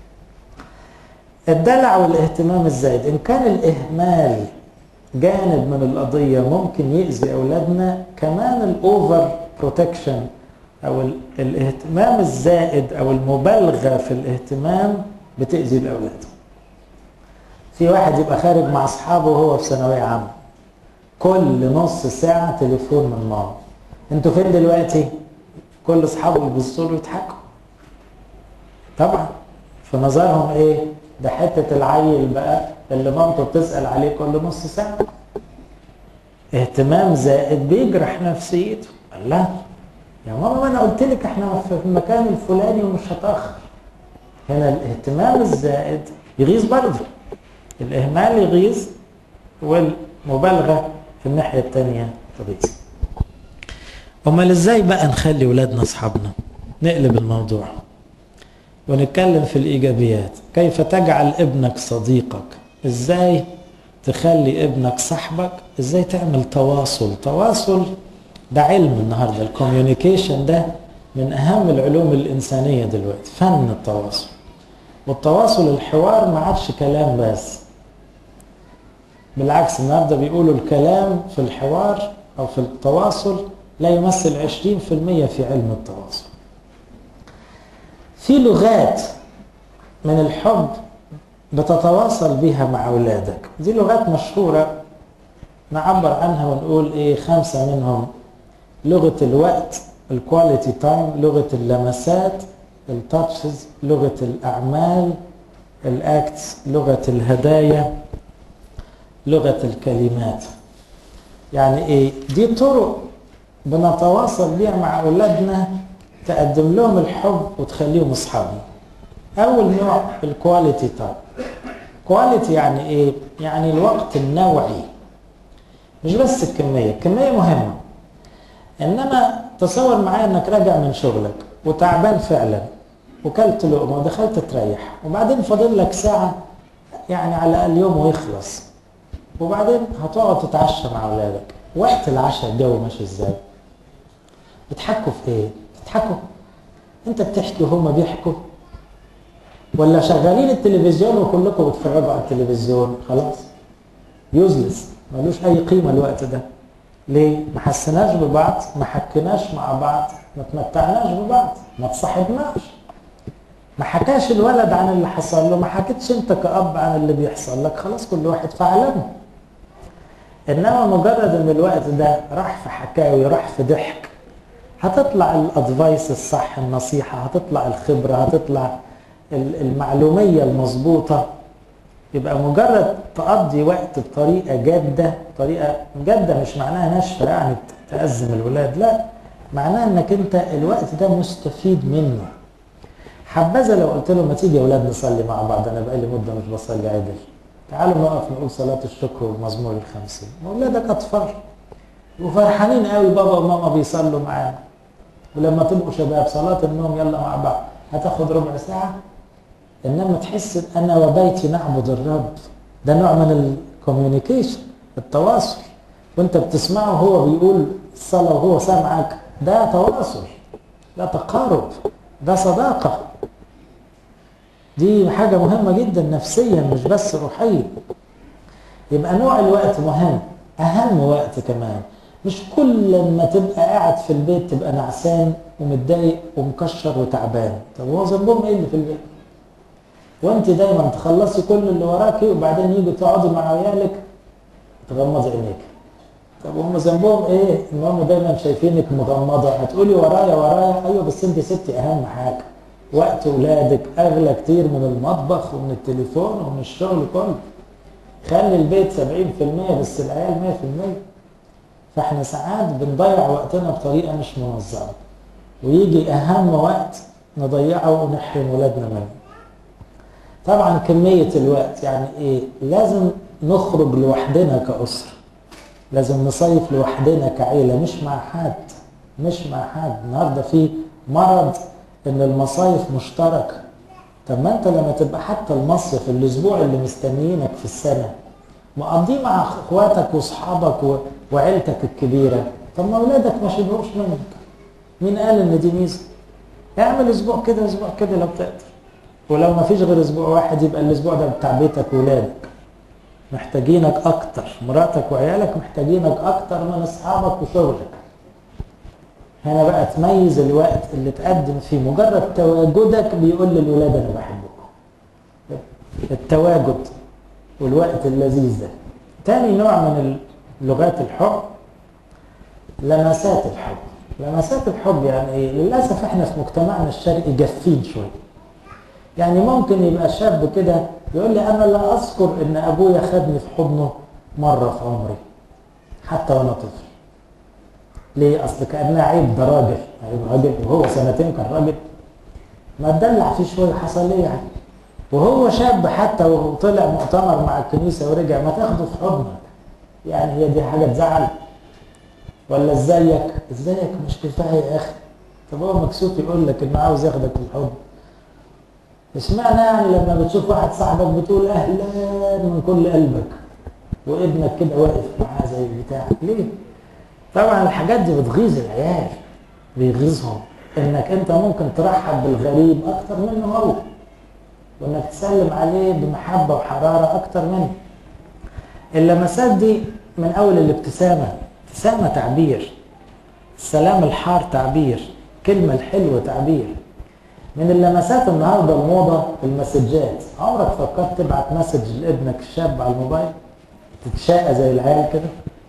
الدلع والاهتمام الزايد ان كان الاهمال جانب من القضيه ممكن يأذي اولادنا كمان الاوفر بروتكشن او الاهتمام الزائد او المبالغه في الاهتمام بتأذي الاولاد في واحد يبقى خارج مع اصحابه وهو في ثانويه عامه كل نص ساعه تليفون من ماما انتوا فين دلوقتي كل اصحابه يبصوا له ويضحكوا طبعا في نظرهم ايه ده حته العيل بقى اللي مامته بتسال عليه كل نص ساعه اهتمام زائد بيجرح نفسيته الله يا ماما ما انا قلت لك احنا في المكان الفلاني ومش هتاخر هنا الاهتمام الزائد يغيظ برضه الاهمال يغيظ والمبالغه في الناحيه الثانيه تغيظ امال ازاي بقى نخلي ولادنا اصحابنا نقلب الموضوع ونتكلم في الايجابيات كيف تجعل ابنك صديقك ازاي تخلي ابنك صاحبك ازاي تعمل تواصل تواصل ده علم النهارده الكوميونيكيشن ده من اهم العلوم الانسانيه دلوقتي فن التواصل والتواصل الحوار ما عادش كلام بس بالعكس النهارده بيقولوا الكلام في الحوار او في التواصل لا يمثل 20% في علم التواصل في لغات من الحب بتتواصل بها مع اولادك دي لغات مشهوره نعبر عنها ونقول ايه خمسة منهم لغة الوقت الكواليتي تايم لغة اللمسات التاتشز لغة الأعمال الأكتس لغة الهدايا لغة الكلمات يعني ايه دي طرق بنتواصل بيها مع أولادنا تقدم لهم الحب وتخليهم أصحابنا أول نوع الكواليتي تايم كواليتي يعني ايه يعني الوقت النوعي مش بس الكمية الكمية مهمة إنما تصور معايا إنك راجع من شغلك وتعبان فعلا وكلت لقمة ودخلت تريح وبعدين فاضل لك ساعة يعني على الأقل يوم ويخلص وبعدين هتقعد تتعشى مع أولادك وقت العشاء الجو ماشي إزاي؟ بتحكوا في إيه؟ بتضحكوا أنت بتحكي وهما بيحكوا ولا شغالين التلفزيون وكلكم بتتفرجوا على التلفزيون خلاص يوزلس ملوش اي قيمه الوقت ده ليه ما حسناش ببعض ما حكيناش مع بعض ما تمتعناش ببعض ما تصاحبناش ما حكاش الولد عن اللي حصل له ما حكيتش انت كأب عن اللي بيحصل لك خلاص كل واحد في عالمه انما مجرد ان الوقت ده راح في حكاوي راح في ضحك هتطلع الادفايس الصح النصيحه هتطلع الخبره هتطلع المعلوميه المظبوطه يبقى مجرد تقضي وقت بطريقه جاده طريقه جاده مش معناها ناشفه يعني تأزم الولاد لا معناها انك انت الوقت ده مستفيد منه حبذا لو قلت لهم ما تيجي يا اولاد نصلي مع بعض انا بقالي مده مش بصلي عدل تعالوا نقف نقول صلاه الشكر والمزمور الخمسين اولادك اطفال وفرحانين قوي بابا وماما بيصلوا معانا ولما تبقوا شباب صلاه النوم يلا مع بعض هتاخد ربع ساعه انما تحس ان انا وبيتي نعبد الرب ده نوع من الكوميونيكيشن التواصل وانت بتسمعه وهو بيقول الصلاه وهو سامعك ده تواصل ده تقارب ده صداقه دي حاجه مهمه جدا نفسيا مش بس روحيا يبقى نوع الوقت مهم اهم وقت كمان مش كل ما تبقى قاعد في البيت تبقى نعسان ومتضايق ومكشر وتعبان طب هو ذنبهم ايه اللي في البيت وانت دايما تخلصي كل اللي وراكي وبعدين يجي تقعدي مع عيالك تغمضي عينيك طب هم ذنبهم ايه ان هم دايما شايفينك مغمضه هتقولي ورايا ورايا ايوه بس انت سبتي اهم حاجه وقت ولادك اغلى كتير من المطبخ ومن التليفون ومن الشغل كله خلي البيت 70% بس العيال 100% فاحنا ساعات بنضيع وقتنا بطريقه مش منظمه ويجي اهم وقت نضيعه ونحرم ولادنا منه طبعا كمية الوقت يعني ايه لازم نخرج لوحدنا كأسرة لازم نصيف لوحدنا كعيلة مش مع حد مش مع حد النهارده في مرض ان المصايف مشتركة طب ما انت لما تبقى حتى المصيف الاسبوع اللي مستنيينك في السنة مقضيه مع اخواتك واصحابك وعيلتك الكبيرة طب ما اولادك ما شبهوش منك مين قال ان دي ميزة اعمل اسبوع كده اسبوع كده لو تقدر ولو ما فيش غير اسبوع واحد يبقى الاسبوع ده بتاع بيتك وولادك محتاجينك اكتر مراتك وعيالك محتاجينك اكتر من اصحابك وشغلك هنا بقى تميز الوقت اللي تقدم فيه مجرد تواجدك بيقول للولاد انا بحبكم التواجد والوقت اللذيذ ده تاني نوع من لغات الحب لمسات الحب لمسات الحب يعني ايه للاسف احنا في مجتمعنا الشرقي جافين شويه يعني ممكن يبقى شاب كده يقول لي انا لا اذكر ان ابويا خدني في حضنه مره في عمري حتى وانا طفل ليه اصل كانها عيب ده راجل عيب راجل وهو سنتين كان راجل ما تدلع فيه شويه حصل ايه يعني وهو شاب حتى وطلع مؤتمر مع الكنيسه ورجع ما تاخده في حضنك يعني هي دي حاجه تزعل ولا ازيك ازيك مش كفايه يا اخي طب هو مكسوف يقول لك انه عاوز ياخدك في الحضن اشمعنى يعني لما بتشوف واحد صاحبك بتقول اهلا من كل قلبك وابنك كده واقف معاه زي بتاع ليه؟ طبعا الحاجات دي بتغيظ العيال بيغيظهم انك انت ممكن ترحب بالغريب اكتر منه هو وانك تسلم عليه بمحبه وحراره اكتر منه اللمسات دي من اول الابتسامه ابتسامه تعبير السلام الحار تعبير كلمه الحلوه تعبير من اللمسات النهارده الموضه المسجات عمرك فكرت تبعت مسج لابنك الشاب على الموبايل تتشاقى زي العيال كده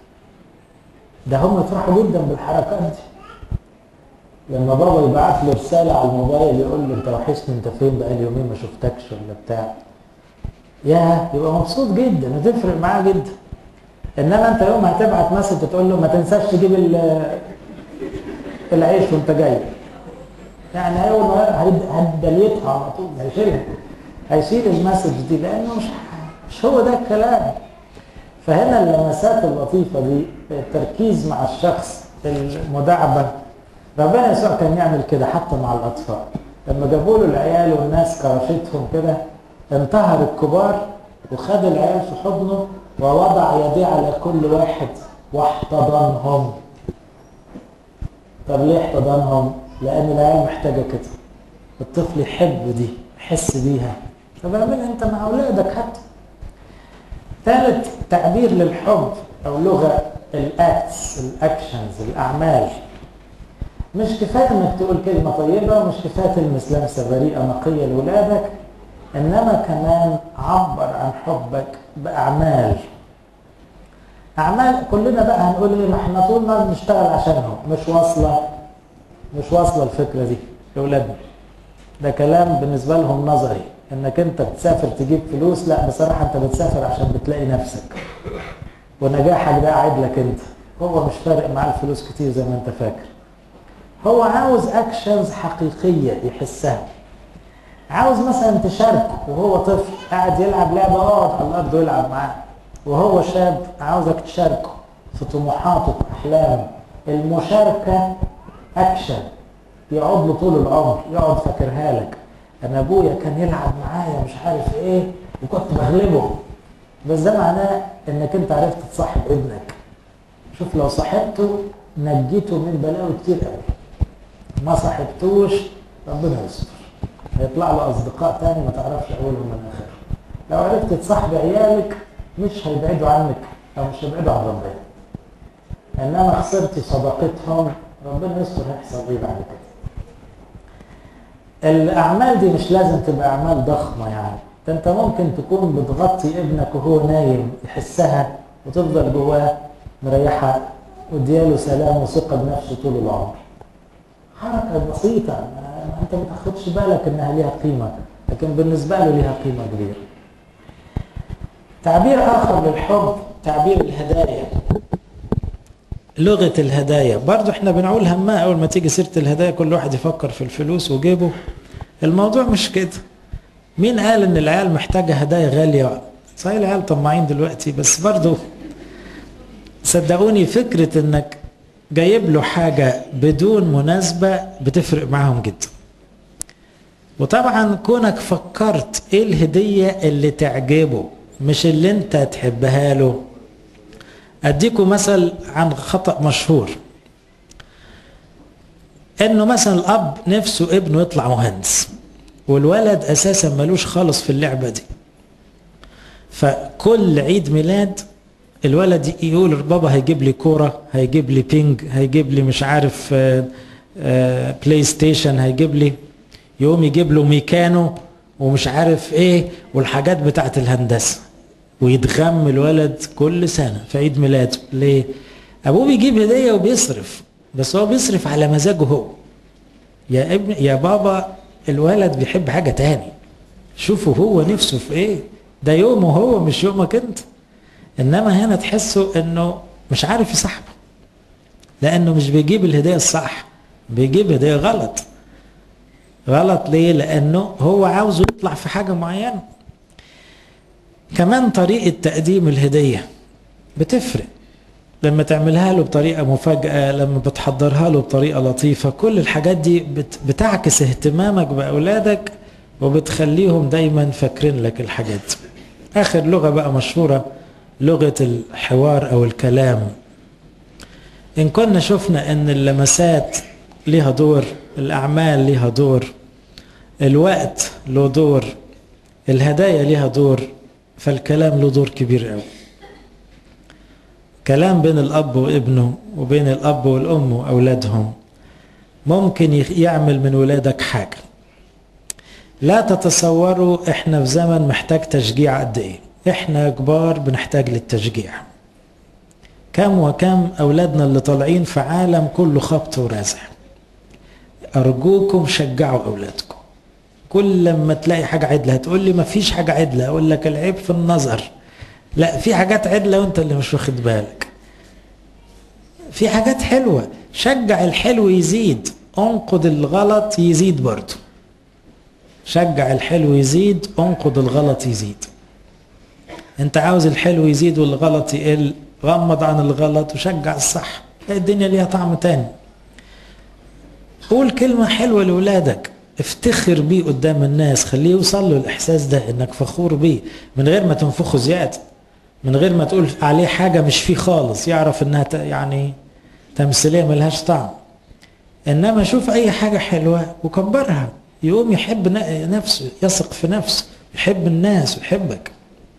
ده هم يفرحوا جدا بالحركات دي لما بابا يبعت له رسالة على الموبايل يقول له انت وحشني انت فين بقالي يومين ما شفتكش ولا بتاع يا يبقى مبسوط جدا وتفرق معاه جدا انما انت يوم هتبعت مسج تقول له ما تنساش تجيب العيش وانت جاي يعني اول ما هتدليتها على طول هيشيلها هيشيل المسج دي لانه مش مش هو ده الكلام فهنا اللمسات اللطيفة دي التركيز مع الشخص المداعبة ربنا يسوع كان يعمل كده حتى مع الأطفال لما جابوا له العيال والناس كرشتهم كده انتهر الكبار وخد العيال في حضنه ووضع يديه على كل واحد واحتضنهم طب ليه احتضنهم؟ لأن العيال محتاجة كده الطفل يحب دي يحس بيها طب اعملها انت مع اولادك حتى ثالث تعبير للحب او لغه الاكتس الاكشنز الاعمال مش كفايه انك تقول كلمه طيبه ومش كفايه تلمس لمسه بريئه نقيه لاولادك انما كمان عبر عن حبك باعمال اعمال كلنا بقى هنقول ايه ما احنا طول ما بنشتغل عشانهم مش واصله مش واصله الفكره دي لاولادنا ده كلام بالنسبه لهم نظري انك انت بتسافر تجيب فلوس لا بصراحه انت بتسافر عشان بتلاقي نفسك ونجاحك ده قاعد لك انت هو مش فارق معاه الفلوس كتير زي ما انت فاكر هو عاوز اكشنز حقيقيه يحسها عاوز مثلا تشاركه وهو طفل قاعد يلعب لعبه اقعد على الارض ويلعب معاه وهو شاب عاوزك تشاركه في طموحاته في احلامه المشاركه اكشن يقعد له طول العمر يقعد فاكرها لك انا ابويا كان يلعب معايا مش عارف ايه وكنت بغلبه بس ده معناه انك انت عرفت تصاحب ابنك شوف لو صاحبته نجيته من بلاوي كتير قوي ما صاحبتوش ربنا يستر هيطلع له اصدقاء تاني ما تعرفش اولهم من اخرهم لو عرفت تصاحب عيالك مش هيبعدوا عنك او مش هيبعدوا عن ربنا انما خسرتي صداقتهم ربنا يستر هيحصل ايه بعد كده الاعمال دي مش لازم تبقى اعمال ضخمه يعني ده انت ممكن تكون بتغطي ابنك وهو نايم يحسها وتفضل جواه مريحه وادياله سلام وثقه بنفسه طول العمر حركه بسيطه انت ما تاخدش بالك انها ليها قيمه لكن بالنسبه له ليها قيمه كبيره تعبير اخر للحب تعبير الهدايا لغه الهدايا برضو احنا بنقول همها اول ما تيجي سيره الهدايا كل واحد يفكر في الفلوس وجيبه الموضوع مش كده مين قال ان العيال محتاجه هدايا غاليه صحيح العيال طماعين دلوقتي بس برضو صدقوني فكره انك جايب له حاجه بدون مناسبه بتفرق معاهم جدا وطبعا كونك فكرت ايه الهديه اللي تعجبه مش اللي انت تحبها له اديكم مثل عن خطا مشهور انه مثلا الاب نفسه ابنه يطلع مهندس والولد اساسا ملوش خالص في اللعبه دي فكل عيد ميلاد الولد يقول بابا هيجيب لي كوره هيجيب لي بينج هيجيب لي مش عارف آآ آآ بلاي ستيشن هيجيب لي يقوم يجيب له ميكانو ومش عارف ايه والحاجات بتاعت الهندسه ويتغم الولد كل سنه في عيد ميلاده ليه؟ ابوه بيجيب هديه وبيصرف بس هو بيصرف على مزاجه هو يا ابن يا بابا الولد بيحب حاجه تاني شوفوا هو نفسه في ايه ده يومه هو مش يومك انت انما هنا تحسوا انه مش عارف يصاحبه لانه مش بيجيب الهديه الصح بيجيب هديه غلط غلط ليه لانه هو عاوزه يطلع في حاجه معينه كمان طريقه تقديم الهديه بتفرق لما تعملها له بطريقه مفاجاه لما بتحضرها له بطريقه لطيفه كل الحاجات دي بتعكس اهتمامك باولادك وبتخليهم دايما فاكرين لك الحاجات اخر لغه بقى مشهوره لغه الحوار او الكلام ان كنا شفنا ان اللمسات ليها دور الاعمال ليها دور الوقت له دور الهدايا ليها دور فالكلام له دور كبير قوي كلام بين الاب وابنه وبين الاب والام واولادهم ممكن يعمل من ولادك حاجه لا تتصوروا احنا في زمن محتاج تشجيع قد ايه احنا كبار بنحتاج للتشجيع كم وكم أولادنا اللي طالعين في عالم كله خبط ورزع أرجوكم شجعوا أولادكم كل لما تلاقي حاجة عدلة هتقول لي ما فيش حاجة عدلة أقول لك العيب في النظر لا في حاجات عدلة وانت اللي مش واخد بالك في حاجات حلوة شجع الحلو يزيد انقد الغلط يزيد برضه شجع الحلو يزيد انقد الغلط يزيد انت عاوز الحلو يزيد والغلط يقل غمض عن الغلط وشجع الصح الدنيا ليها طعم تاني قول كلمة حلوة لأولادك افتخر بيه قدام الناس خليه يوصل له الإحساس ده إنك فخور بيه من غير ما تنفخه زيادة من غير ما تقول عليه حاجة مش فيه خالص يعرف إنها يعني تمثيلية ملهاش طعم إنما شوف أي حاجة حلوة وكبرها يقوم يحب نفسه يثق في نفسه يحب الناس ويحبك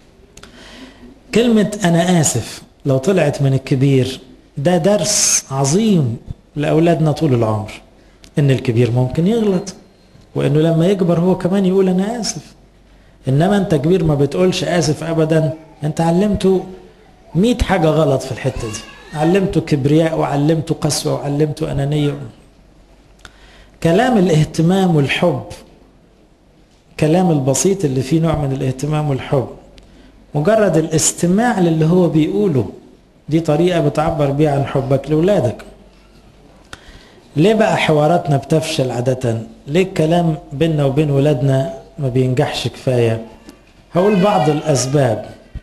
كلمة أنا آسف لو طلعت من الكبير ده درس عظيم لأولادنا طول العمر إن الكبير ممكن يغلط وإنه لما يكبر هو كمان يقول أنا آسف إنما أنت كبير ما بتقولش آسف أبدا أنت علمته مئة حاجة غلط في الحتة دي علمته كبرياء وعلمته قسوة وعلمته أنانية كلام الاهتمام والحب كلام البسيط اللي فيه نوع من الاهتمام والحب مجرد الاستماع للي هو بيقوله دي طريقة بتعبر بيها عن حبك لأولادك ليه بقى حواراتنا بتفشل عادة ليه الكلام بيننا وبين ولادنا ما بينجحش كفاية هقول بعض الأسباب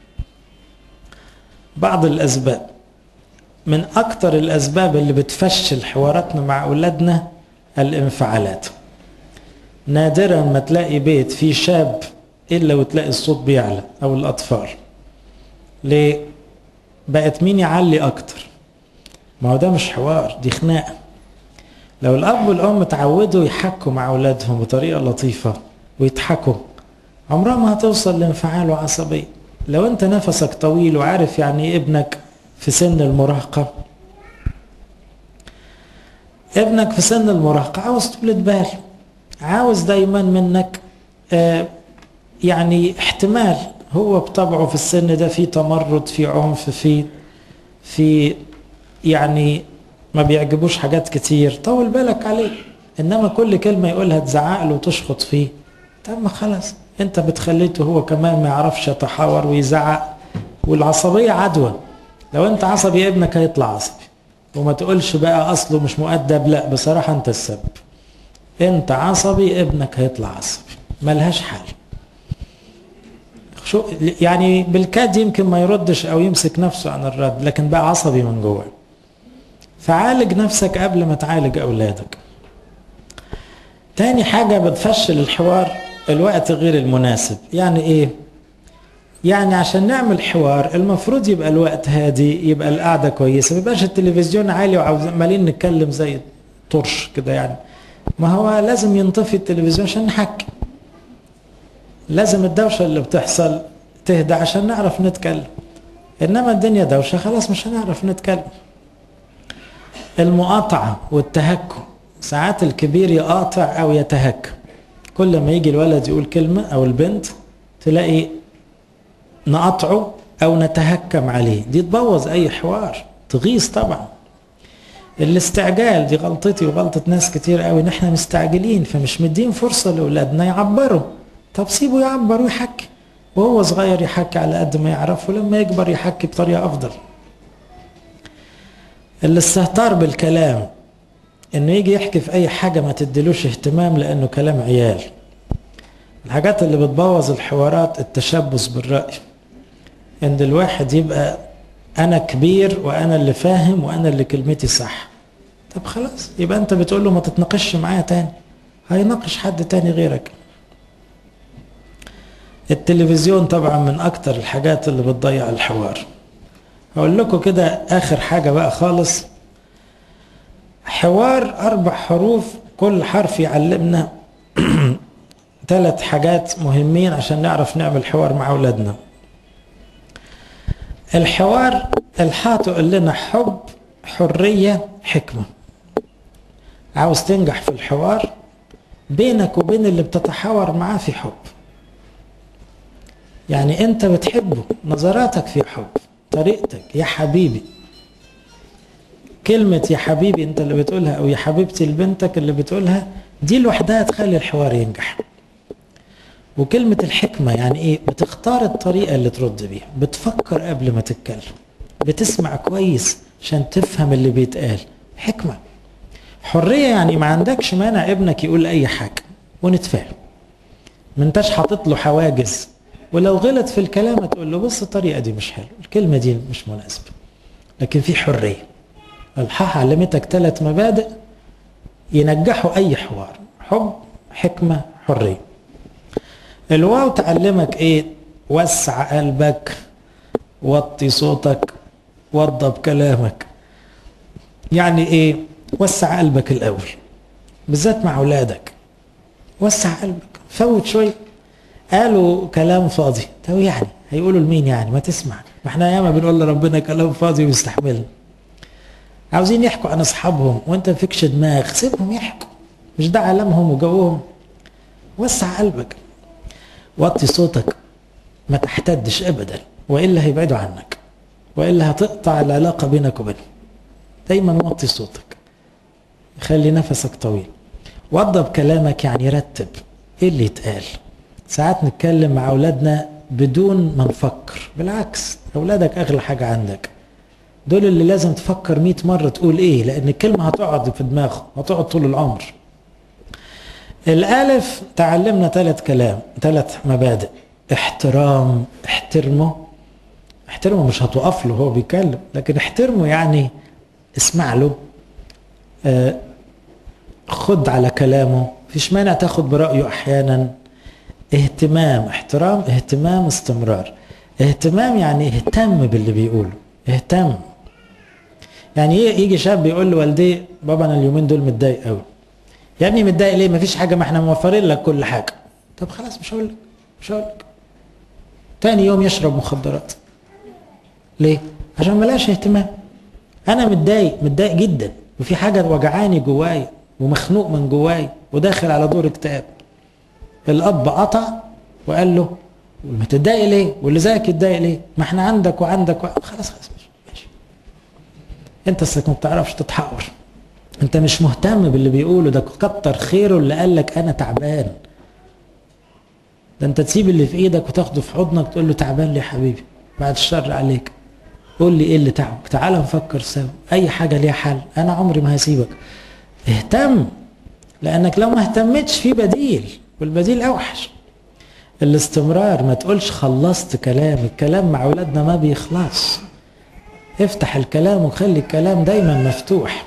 بعض الأسباب من أكتر الأسباب اللي بتفشل حواراتنا مع أولادنا الانفعالات نادرا ما تلاقي بيت فيه شاب إلا وتلاقي الصوت بيعلى أو الأطفال ليه؟ بقت مين يعلي أكتر ما هو ده مش حوار دي خناقة لو الأب والأم اتعودوا يحكوا مع أولادهم بطريقة لطيفة ويضحكوا عمرها ما هتوصل لانفعال وعصبية لو أنت نفسك طويل وعارف يعني ابنك في سن المراهقة ابنك في سن المراهقة عاوز طولة بال عاوز دايما منك آه يعني احتمال هو بطبعه في السن ده في تمرد في عنف في في يعني ما بيعجبوش حاجات كتير طول بالك عليه انما كل كلمه يقولها تزعق له وتشخط فيه طب ما خلاص انت بتخليته هو كمان ما يعرفش يتحاور ويزعق والعصبيه عدوى لو انت عصبي ابنك هيطلع عصبي وما تقولش بقى اصله مش مؤدب لا بصراحه انت السبب انت عصبي ابنك هيطلع عصبي ملهاش حل شو يعني بالكاد يمكن ما يردش او يمسك نفسه عن الرد لكن بقى عصبي من جوه فعالج نفسك قبل ما تعالج اولادك تاني حاجة بتفشل الحوار الوقت غير المناسب يعني ايه يعني عشان نعمل حوار المفروض يبقى الوقت هادي يبقى القعدة كويسة ما يبقاش التلفزيون عالي وعمالين نتكلم زي طرش كده يعني ما هو لازم ينطفي التلفزيون عشان نحكي لازم الدوشة اللي بتحصل تهدى عشان نعرف نتكلم انما الدنيا دوشة خلاص مش هنعرف نتكلم المقاطعة والتهكم ساعات الكبير يقاطع او يتهكم كل ما يجي الولد يقول كلمة او البنت تلاقي نقطعه او نتهكم عليه دي تبوظ اي حوار تغيظ طبعا الاستعجال دي غلطتي وغلطة ناس كتير قوي ان احنا مستعجلين فمش مدين فرصة لاولادنا يعبروا طب سيبه يعبر ويحكي وهو صغير يحكي على قد ما يعرف ولما يكبر يحكي بطريقة افضل الاستهتار بالكلام انه يجي يحكي في اي حاجة ما تديلوش اهتمام لانه كلام عيال الحاجات اللي بتبوظ الحوارات التشبث بالرأي ان الواحد يبقى انا كبير وانا اللي فاهم وانا اللي كلمتي صح طب خلاص يبقى انت بتقول له ما تتناقش معايا تاني هيناقش حد تاني غيرك التلفزيون طبعا من اكتر الحاجات اللي بتضيع الحوار هقول لكم كده اخر حاجه بقى خالص حوار اربع حروف كل حرف يعلمنا ثلاث حاجات مهمين عشان نعرف نعمل حوار مع اولادنا الحوار الحا تقول لنا حب حريه حكمه عاوز تنجح في الحوار بينك وبين اللي بتتحاور معاه في حب يعني انت بتحبه نظراتك في حب طريقتك يا حبيبي كلمة يا حبيبي انت اللي بتقولها او يا حبيبتي لبنتك اللي بتقولها دي لوحدها تخلي الحوار ينجح وكلمة الحكمة يعني ايه بتختار الطريقة اللي ترد بيها بتفكر قبل ما تتكلم بتسمع كويس عشان تفهم اللي بيتقال حكمة حرية يعني ما عندكش مانع ابنك يقول اي حاجة ونتفاهم ما انتش حاطط له حواجز ولو غلط في الكلام تقول له بص الطريقة دي مش حلوة الكلمة دي مش مناسبة لكن في حرية الحاح علمتك ثلاث مبادئ ينجحوا اي حوار حب حكمة حرية الواو تعلمك ايه وسع قلبك وطي صوتك وضب كلامك يعني ايه وسع قلبك الاول بالذات مع اولادك وسع قلبك فوت شويه قالوا كلام فاضي طب يعني هيقولوا لمين يعني ما تسمع ما احنا ياما بنقول لربنا كلام فاضي ويستحملنا عاوزين يحكوا عن اصحابهم وانت فيكش دماغ سيبهم يحكوا مش ده عالمهم وجوهم وسع قلبك وطي صوتك ما تحتدش ابدا والا هيبعدوا عنك والا هتقطع العلاقه بينك وبينهم دايما وطي صوتك خلي نفسك طويل وضب كلامك يعني رتب ايه اللي يتقال ساعات نتكلم مع اولادنا بدون ما نفكر بالعكس اولادك اغلى حاجه عندك دول اللي لازم تفكر 100 مره تقول ايه لان الكلمه هتقعد في دماغهم هتقعد طول العمر الالف تعلمنا ثلاث كلام ثلاث مبادئ احترام احترمه احترمه مش هتوقف له هو بيتكلم لكن احترمه يعني اسمع له اه خد على كلامه فيش مانع تاخد برأيه احيانا اهتمام احترام اهتمام استمرار اهتمام يعني اهتم باللي بيقوله اهتم يعني ايه يجي شاب يقول لوالديه بابا انا اليومين دول متضايق قوي يا ابني متضايق ليه مفيش حاجه ما احنا موفرين لك كل حاجه طب خلاص مش هقول لك مش هقول لك تاني يوم يشرب مخدرات ليه عشان ملاش اهتمام انا متضايق متضايق جدا وفي حاجه وجعاني جوايا ومخنوق من جوايا وداخل على دور اكتئاب الاب قطع وقال له متضايق ليه واللي زيك يتضايق ليه ما احنا عندك وعندك و... خلاص خلاص ماشي انت اصلك ما بتعرفش تتحور انت مش مهتم باللي بيقوله ده كتر خيره اللي قال لك انا تعبان ده انت تسيب اللي في ايدك وتاخده في حضنك تقول له تعبان ليه يا حبيبي بعد الشر عليك قول لي ايه اللي تعبك تعال نفكر سوا اي حاجه ليها حل انا عمري ما هسيبك اهتم لانك لو ما اهتمتش في بديل والبديل اوحش الاستمرار ما تقولش خلصت كلام الكلام مع اولادنا ما بيخلص افتح الكلام وخلي الكلام دايما مفتوح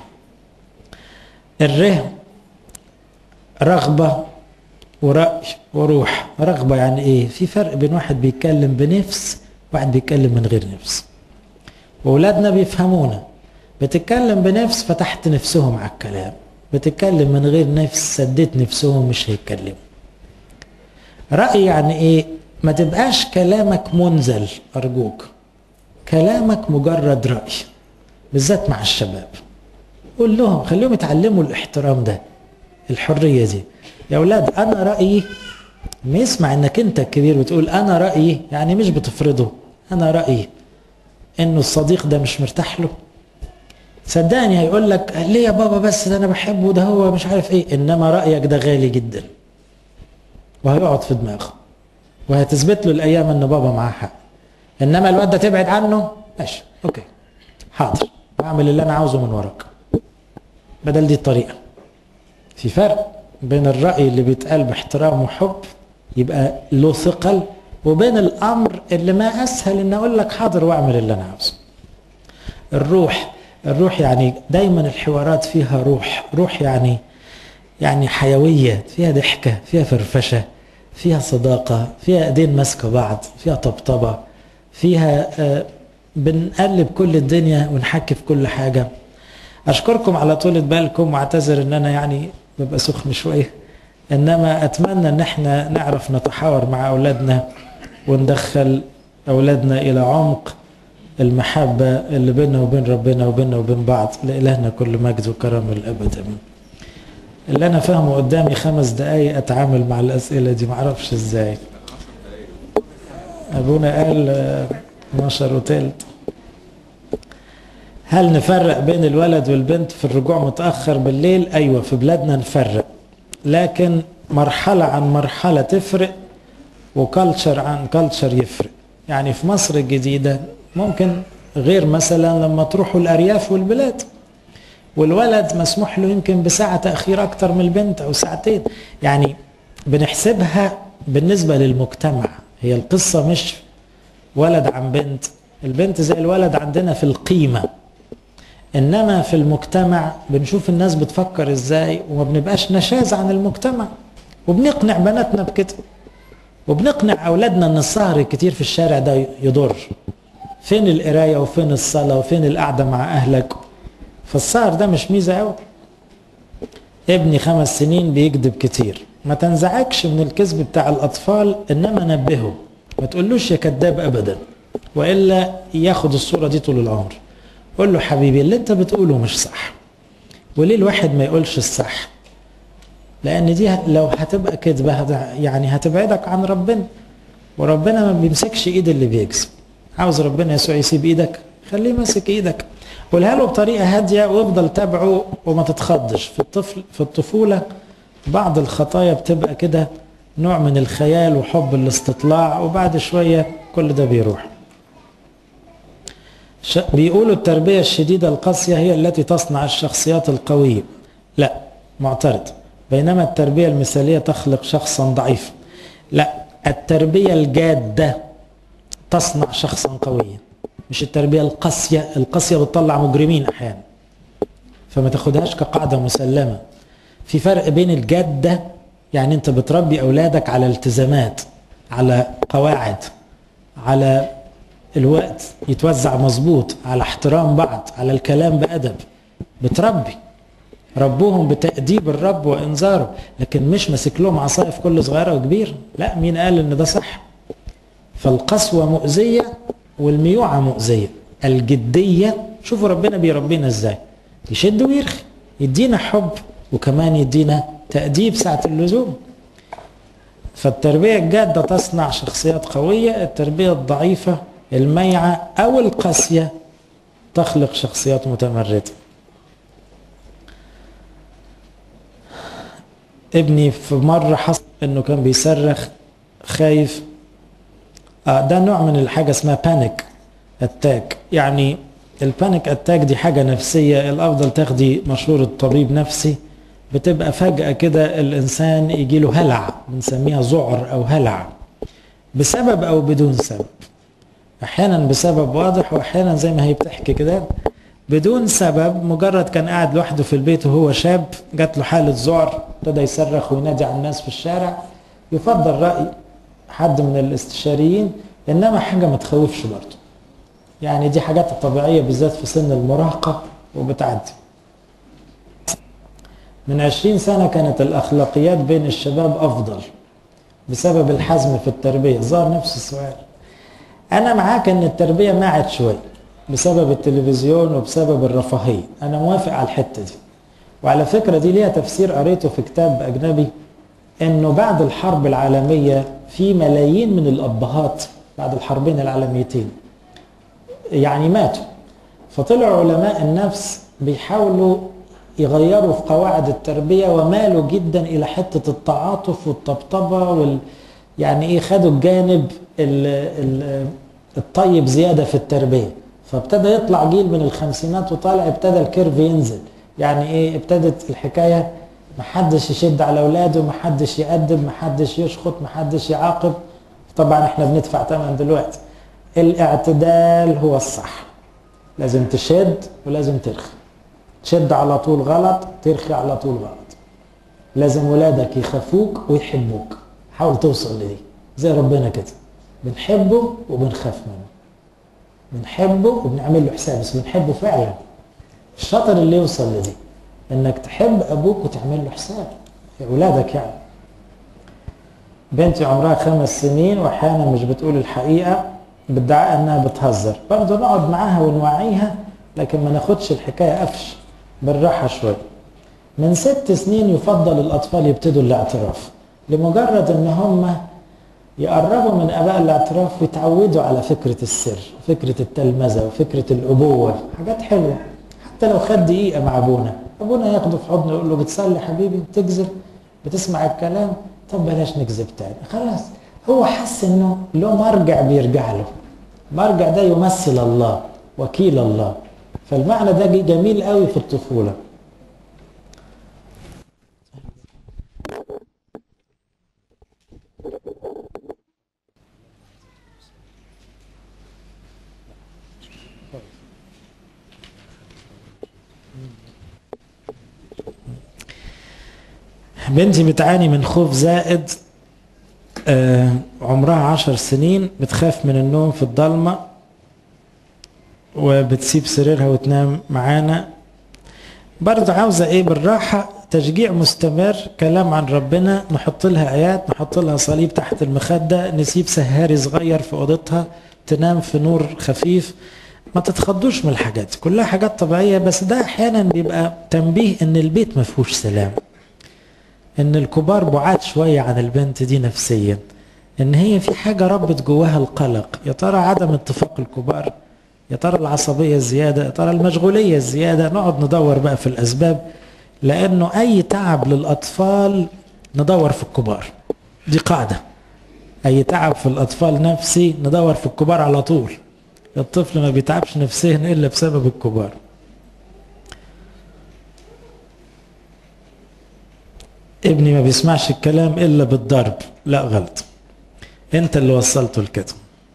الره رغبة ورأي وروح رغبة يعني ايه في فرق بين واحد بيتكلم بنفس واحد بيتكلم من غير نفس واولادنا بيفهمونا بتتكلم بنفس فتحت نفسهم على الكلام بتتكلم من غير نفس سديت نفسهم مش هيتكلموا رأي يعني ايه ما تبقاش كلامك منزل ارجوك كلامك مجرد رأي بالذات مع الشباب قول لهم خليهم يتعلموا الاحترام ده الحرية دي يا اولاد انا رأيي ما يسمع انك انت الكبير بتقول انا رأيي يعني مش بتفرضه انا رأيي انه الصديق ده مش مرتاح له صدقني هيقول لك ليه يا بابا بس ده انا بحبه ده هو مش عارف ايه انما رايك ده غالي جدا وهيقعد في دماغه وهتثبت له الايام ان بابا معاه حق انما الواد ده تبعد عنه ماشي اوكي حاضر بعمل اللي انا عاوزه من وراك بدل دي الطريقه في فرق بين الراي اللي بيتقال باحترام وحب يبقى له ثقل وبين الامر اللي ما اسهل ان اقول لك حاضر واعمل اللي انا عاوزه الروح الروح يعني دايما الحوارات فيها روح روح يعني يعني حيوية فيها ضحكة فيها فرفشة فيها صداقة فيها ايدين ماسكة بعض فيها طبطبة فيها آه بنقلب كل الدنيا ونحكي في كل حاجة أشكركم على طولة بالكم واعتذر إن أنا يعني ببقى سخن شوية إنما أتمنى إن إحنا نعرف نتحاور مع أولادنا وندخل أولادنا إلى عمق المحبة اللي بيننا وبين ربنا وبيننا وبين بعض لإلهنا كل مجد وكرم الأبد أمين اللي أنا فاهمه قدامي خمس دقايق أتعامل مع الأسئلة دي معرفش إزاي أبونا قال 12 وتلت هل نفرق بين الولد والبنت في الرجوع متأخر بالليل أيوة في بلادنا نفرق لكن مرحلة عن مرحلة تفرق وكالتشر عن كالتشر يفرق يعني في مصر الجديدة ممكن غير مثلا لما تروحوا الأرياف والبلاد والولد مسموح له يمكن بساعة تأخير أكتر من البنت أو ساعتين يعني بنحسبها بالنسبة للمجتمع هي القصة مش ولد عن بنت البنت زي الولد عندنا في القيمة إنما في المجتمع بنشوف الناس بتفكر إزاي وما بنبقاش نشاز عن المجتمع وبنقنع بناتنا بكده وبنقنع أولادنا إن السهر الكتير في الشارع ده يضر فين القراية وفين الصلاة وفين القعدة مع أهلك فالسهر ده مش ميزة أوي ابني خمس سنين بيكذب كتير ما تنزعجش من الكذب بتاع الأطفال إنما نبهه ما تقولوش يا كذاب أبدا وإلا ياخد الصورة دي طول العمر قول له حبيبي اللي انت بتقوله مش صح وليه الواحد ما يقولش الصح لأن دي لو هتبقى كذبة يعني هتبعدك عن ربنا وربنا ما بيمسكش ايد اللي بيكذب عاوز ربنا يسوع يسيب ايدك خليه ماسك ايدك قولها له بطريقه هاديه وافضل تابعه وما تتخضش في الطفل في الطفوله بعض الخطايا بتبقى كده نوع من الخيال وحب الاستطلاع وبعد شويه كل ده بيروح بيقولوا التربيه الشديده القاسيه هي التي تصنع الشخصيات القويه لا معترض بينما التربيه المثاليه تخلق شخصا ضعيفا لا التربيه الجاده تصنع شخصا قويا مش التربيه القاسيه القاسيه بتطلع مجرمين احيانا فما تاخدهاش كقاعده مسلمه في فرق بين الجاده يعني انت بتربي اولادك على التزامات على قواعد على الوقت يتوزع مظبوط على احترام بعض على الكلام بادب بتربي ربوهم بتأديب الرب وإنذاره لكن مش ماسك لهم عصاية في كل صغيرة وكبيرة لا مين قال إن ده صح فالقسوة مؤذية والميوعة مؤذية الجدية شوفوا ربنا بيربينا ازاي يشد ويرخي يدينا حب وكمان يدينا تأديب ساعة اللزوم فالتربية الجادة تصنع شخصيات قوية التربية الضعيفة الميعة أو القاسية تخلق شخصيات متمردة ابني في مرة حصل انه كان بيصرخ خايف آه ده نوع من الحاجة اسمها بانيك اتاك يعني البانيك اتاك دي حاجة نفسية الافضل تاخدي مشورة طبيب نفسي بتبقى فجأة كده الانسان يجي له هلع بنسميها ذعر او هلع بسبب او بدون سبب احيانا بسبب واضح واحيانا زي ما هي بتحكي كده بدون سبب مجرد كان قاعد لوحده في البيت وهو شاب جات له حالة ذعر ابتدى يصرخ وينادي على الناس في الشارع يفضل رأي حد من الاستشاريين انما حاجة ما تخوفش برضه يعني دي حاجات طبيعية بالذات في سن المراهقة وبتعدي من عشرين سنة كانت الأخلاقيات بين الشباب أفضل بسبب الحزم في التربية ظهر نفس السؤال أنا معاك إن التربية معت شوية بسبب التلفزيون وبسبب الرفاهية أنا موافق على الحتة دي وعلى فكرة دي ليها تفسير قريته في كتاب أجنبي إنه بعد الحرب العالمية في ملايين من الأبهات بعد الحربين العالميتين يعني ماتوا فطلعوا علماء النفس بيحاولوا يغيروا في قواعد التربية ومالوا جدا إلى حتة التعاطف والطبطبة وال يعني إيه خدوا الجانب ال ال الطيب زيادة في التربية فابتدى يطلع جيل من الخمسينات وطالع ابتدى الكيرف ينزل يعني ايه ابتدت الحكايه محدش يشد على اولاده محدش يأدب محدش يشخط محدش يعاقب طبعا احنا بندفع ثمن دلوقتي الاعتدال هو الصح لازم تشد ولازم ترخي تشد على طول غلط ترخي على طول غلط لازم ولادك يخافوك ويحبوك حاول توصل لدي زي ربنا كده بنحبه وبنخاف منه بنحبه وبنعمل له حساب بس بنحبه فعلا الشاطر اللي يوصل لدي انك تحب ابوك وتعمل له حساب اولادك يعني بنتي عمرها خمس سنين واحيانا مش بتقول الحقيقه بادعاء انها بتهزر برضه نقعد معاها ونوعيها لكن ما ناخدش الحكايه قفش بالراحه شويه من ست سنين يفضل الاطفال يبتدوا الاعتراف لمجرد ان هم يقربوا من اباء الاعتراف ويتعودوا على فكره السر فكره التلمذه وفكره الابوه حاجات حلوه حتى لو خد دقيقه مع ابونا ابونا ياخده في حضنه يقول له بتصلي حبيبي بتكذب بتسمع الكلام طب بلاش نكذب تاني خلاص هو حس انه له مرجع بيرجع له مرجع ده يمثل الله وكيل الله فالمعنى ده جميل قوي في الطفوله بنتي بتعاني من خوف زائد آه عمرها عشر سنين بتخاف من النوم في الضلمة وبتسيب سريرها وتنام معانا برضه عاوزة ايه بالراحة تشجيع مستمر كلام عن ربنا نحط لها ايات نحط لها صليب تحت المخدة نسيب سهاري صغير في اوضتها تنام في نور خفيف ما تتخضوش من الحاجات كلها حاجات طبيعية بس ده احيانا بيبقى تنبيه ان البيت ما فيهوش سلام ان الكبار بعاد شوية عن البنت دي نفسيا ان هي في حاجة ربت جواها القلق يا ترى عدم اتفاق الكبار يا ترى العصبية الزيادة يا ترى المشغولية الزيادة نقعد ندور بقى في الأسباب لأنه أي تعب للأطفال ندور في الكبار دي قاعدة أي تعب في الأطفال نفسي ندور في الكبار على طول الطفل ما بيتعبش نفسيا إلا بسبب الكبار ابني ما بيسمعش الكلام إلا بالضرب لا غلط انت اللي وصلته لكده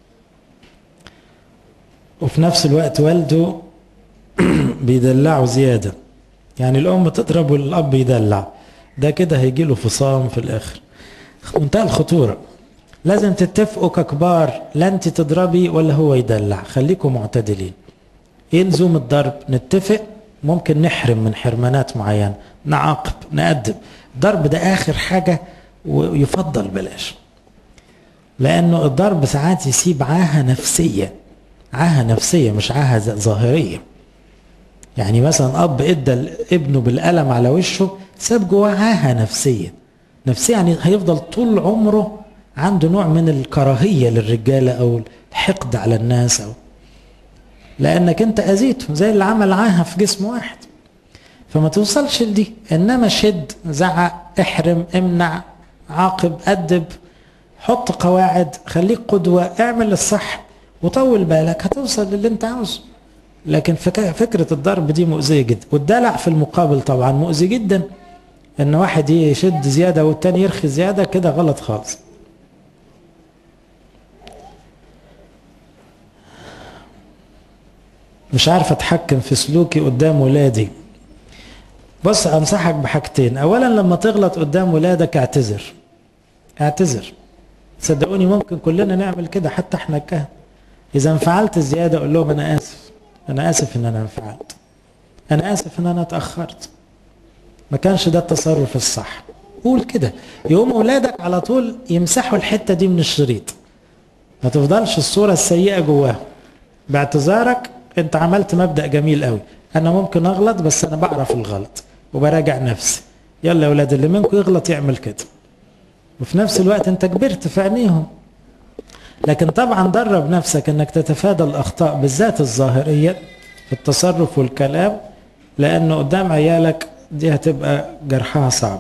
وفي نفس الوقت والده بيدلعه زيادة يعني الأم تضرب والأب يدلع ده كده هيجي له فصام في الآخر منتهى الخطورة لازم تتفقوا ككبار لا انت تضربي ولا هو يدلع خليكم معتدلين ايه لزوم الضرب نتفق ممكن نحرم من حرمانات معينة نعاقب نأدب الضرب ده آخر حاجة ويفضل بلاش لأنه الضرب ساعات يسيب عاهة نفسية عاهة نفسية مش عاهة ظاهرية يعني مثلا أب إدى ابنه بالقلم على وشه ساب جواه عاهة نفسية نفسية يعني هيفضل طول عمره عنده نوع من الكراهية للرجالة أو الحقد على الناس أو لأنك أنت أذيته زي اللي عمل عاهة في جسم واحد فما توصلش لدي إنما شد زعق احرم امنع عاقب أدب حط قواعد خليك قدوة اعمل الصح وطول بالك هتوصل للي انت عاوزه لكن فكرة الضرب دي مؤذية جدا والدلع في المقابل طبعا مؤذي جدا ان واحد يشد زيادة والتاني يرخي زيادة كده غلط خالص مش عارف اتحكم في سلوكي قدام ولادي بص انصحك بحاجتين اولا لما تغلط قدام ولادك اعتذر اعتذر صدقوني ممكن كلنا نعمل كده حتى احنا الكهنة اذا انفعلت زياده اقول لهم انا اسف انا اسف ان انا انفعلت انا اسف ان انا اتاخرت ما كانش ده التصرف الصح قول كده يقوم اولادك على طول يمسحوا الحته دي من الشريط ما تفضلش الصوره السيئه جواهم باعتذارك انت عملت مبدا جميل قوي انا ممكن اغلط بس انا بعرف الغلط وبراجع نفسي يلا يا اولاد اللي منكم يغلط يعمل كده وفي نفس الوقت انت كبرت في عينيهم لكن طبعا درب نفسك انك تتفادى الاخطاء بالذات الظاهريه في التصرف والكلام لانه قدام عيالك دي هتبقى جرحها صعب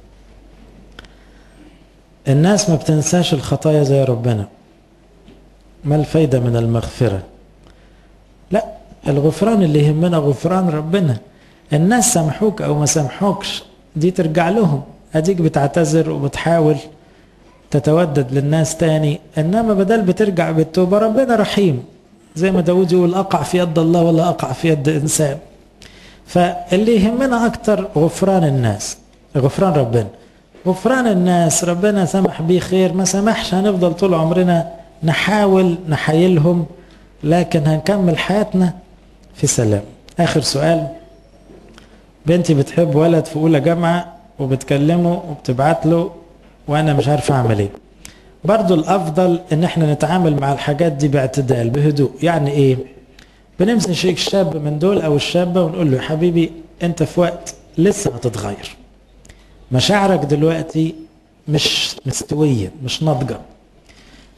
الناس ما بتنساش الخطايا زي ربنا ما الفايده من المغفره لا الغفران اللي يهمنا غفران ربنا الناس سامحوك او ما سامحوكش دي ترجع لهم اديك بتعتذر وبتحاول تتودد للناس تاني انما بدل بترجع بالتوبه ربنا رحيم زي ما داود يقول اقع في يد الله ولا اقع في يد انسان فاللي يهمنا اكتر غفران الناس غفران ربنا غفران الناس ربنا سمح بيه خير ما سمحش هنفضل طول عمرنا نحاول نحايلهم لكن هنكمل حياتنا في سلام اخر سؤال بنتي بتحب ولد في اولى جامعه وبتكلمه وبتبعت له وانا مش عارف اعمل ايه برضو الافضل ان احنا نتعامل مع الحاجات دي باعتدال بهدوء يعني ايه بنمسك الشاب من دول او الشابه ونقول له يا حبيبي انت في وقت لسه هتتغير مشاعرك دلوقتي مش مستويه مش ناضجه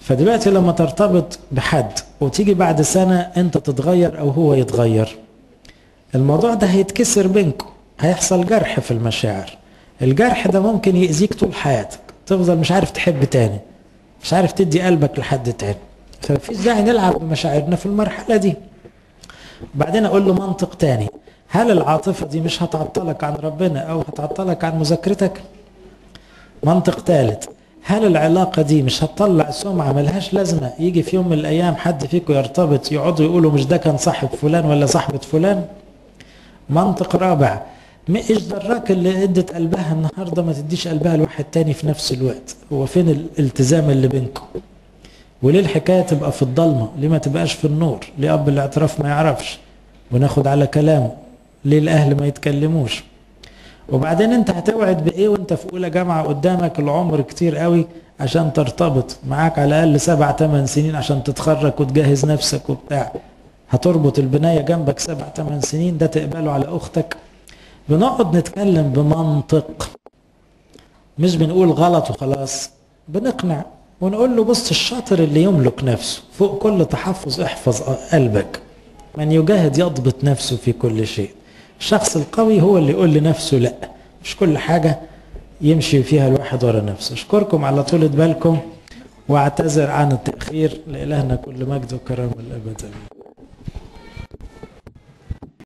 فدلوقتي لما ترتبط بحد وتيجي بعد سنة انت تتغير او هو يتغير الموضوع ده هيتكسر بينكم هيحصل جرح في المشاعر الجرح ده ممكن يأذيك طول حياتك تفضل مش عارف تحب تاني مش عارف تدي قلبك لحد تاني فمفيش داعي نلعب بمشاعرنا في المرحلة دي بعدين اقول له منطق تاني هل العاطفة دي مش هتعطلك عن ربنا او هتعطلك عن مذاكرتك منطق ثالث هل العلاقة دي مش هتطلع سمعة ملهاش لازمة يجي في يوم من الأيام حد فيكم يرتبط يقعدوا يقولوا مش ده كان صاحب فلان ولا صاحبة فلان منطق رابع ما ايش دراك اللي ادت قلبها النهارده ما تديش قلبها لواحد تاني في نفس الوقت هو فين الالتزام اللي بينكم وليه الحكايه تبقى في الضلمه ليه ما تبقاش في النور ليه اب الاعتراف ما يعرفش وناخد على كلامه ليه الاهل ما يتكلموش وبعدين انت هتوعد بايه وانت في اولى جامعه قدامك العمر كتير قوي عشان ترتبط معاك على الاقل سبع ثمان سنين عشان تتخرج وتجهز نفسك وبتاع هتربط البنايه جنبك سبع ثمان سنين ده تقبله على اختك بنقعد نتكلم بمنطق مش بنقول غلط وخلاص بنقنع ونقول له بص الشاطر اللي يملك نفسه فوق كل تحفظ احفظ قلبك من يجاهد يضبط نفسه في كل شيء الشخص القوي هو اللي يقول لنفسه لا مش كل حاجة يمشي فيها الواحد ورا نفسه اشكركم على طولة بالكم واعتذر عن التأخير لإلهنا كل مجد وكرم الأبد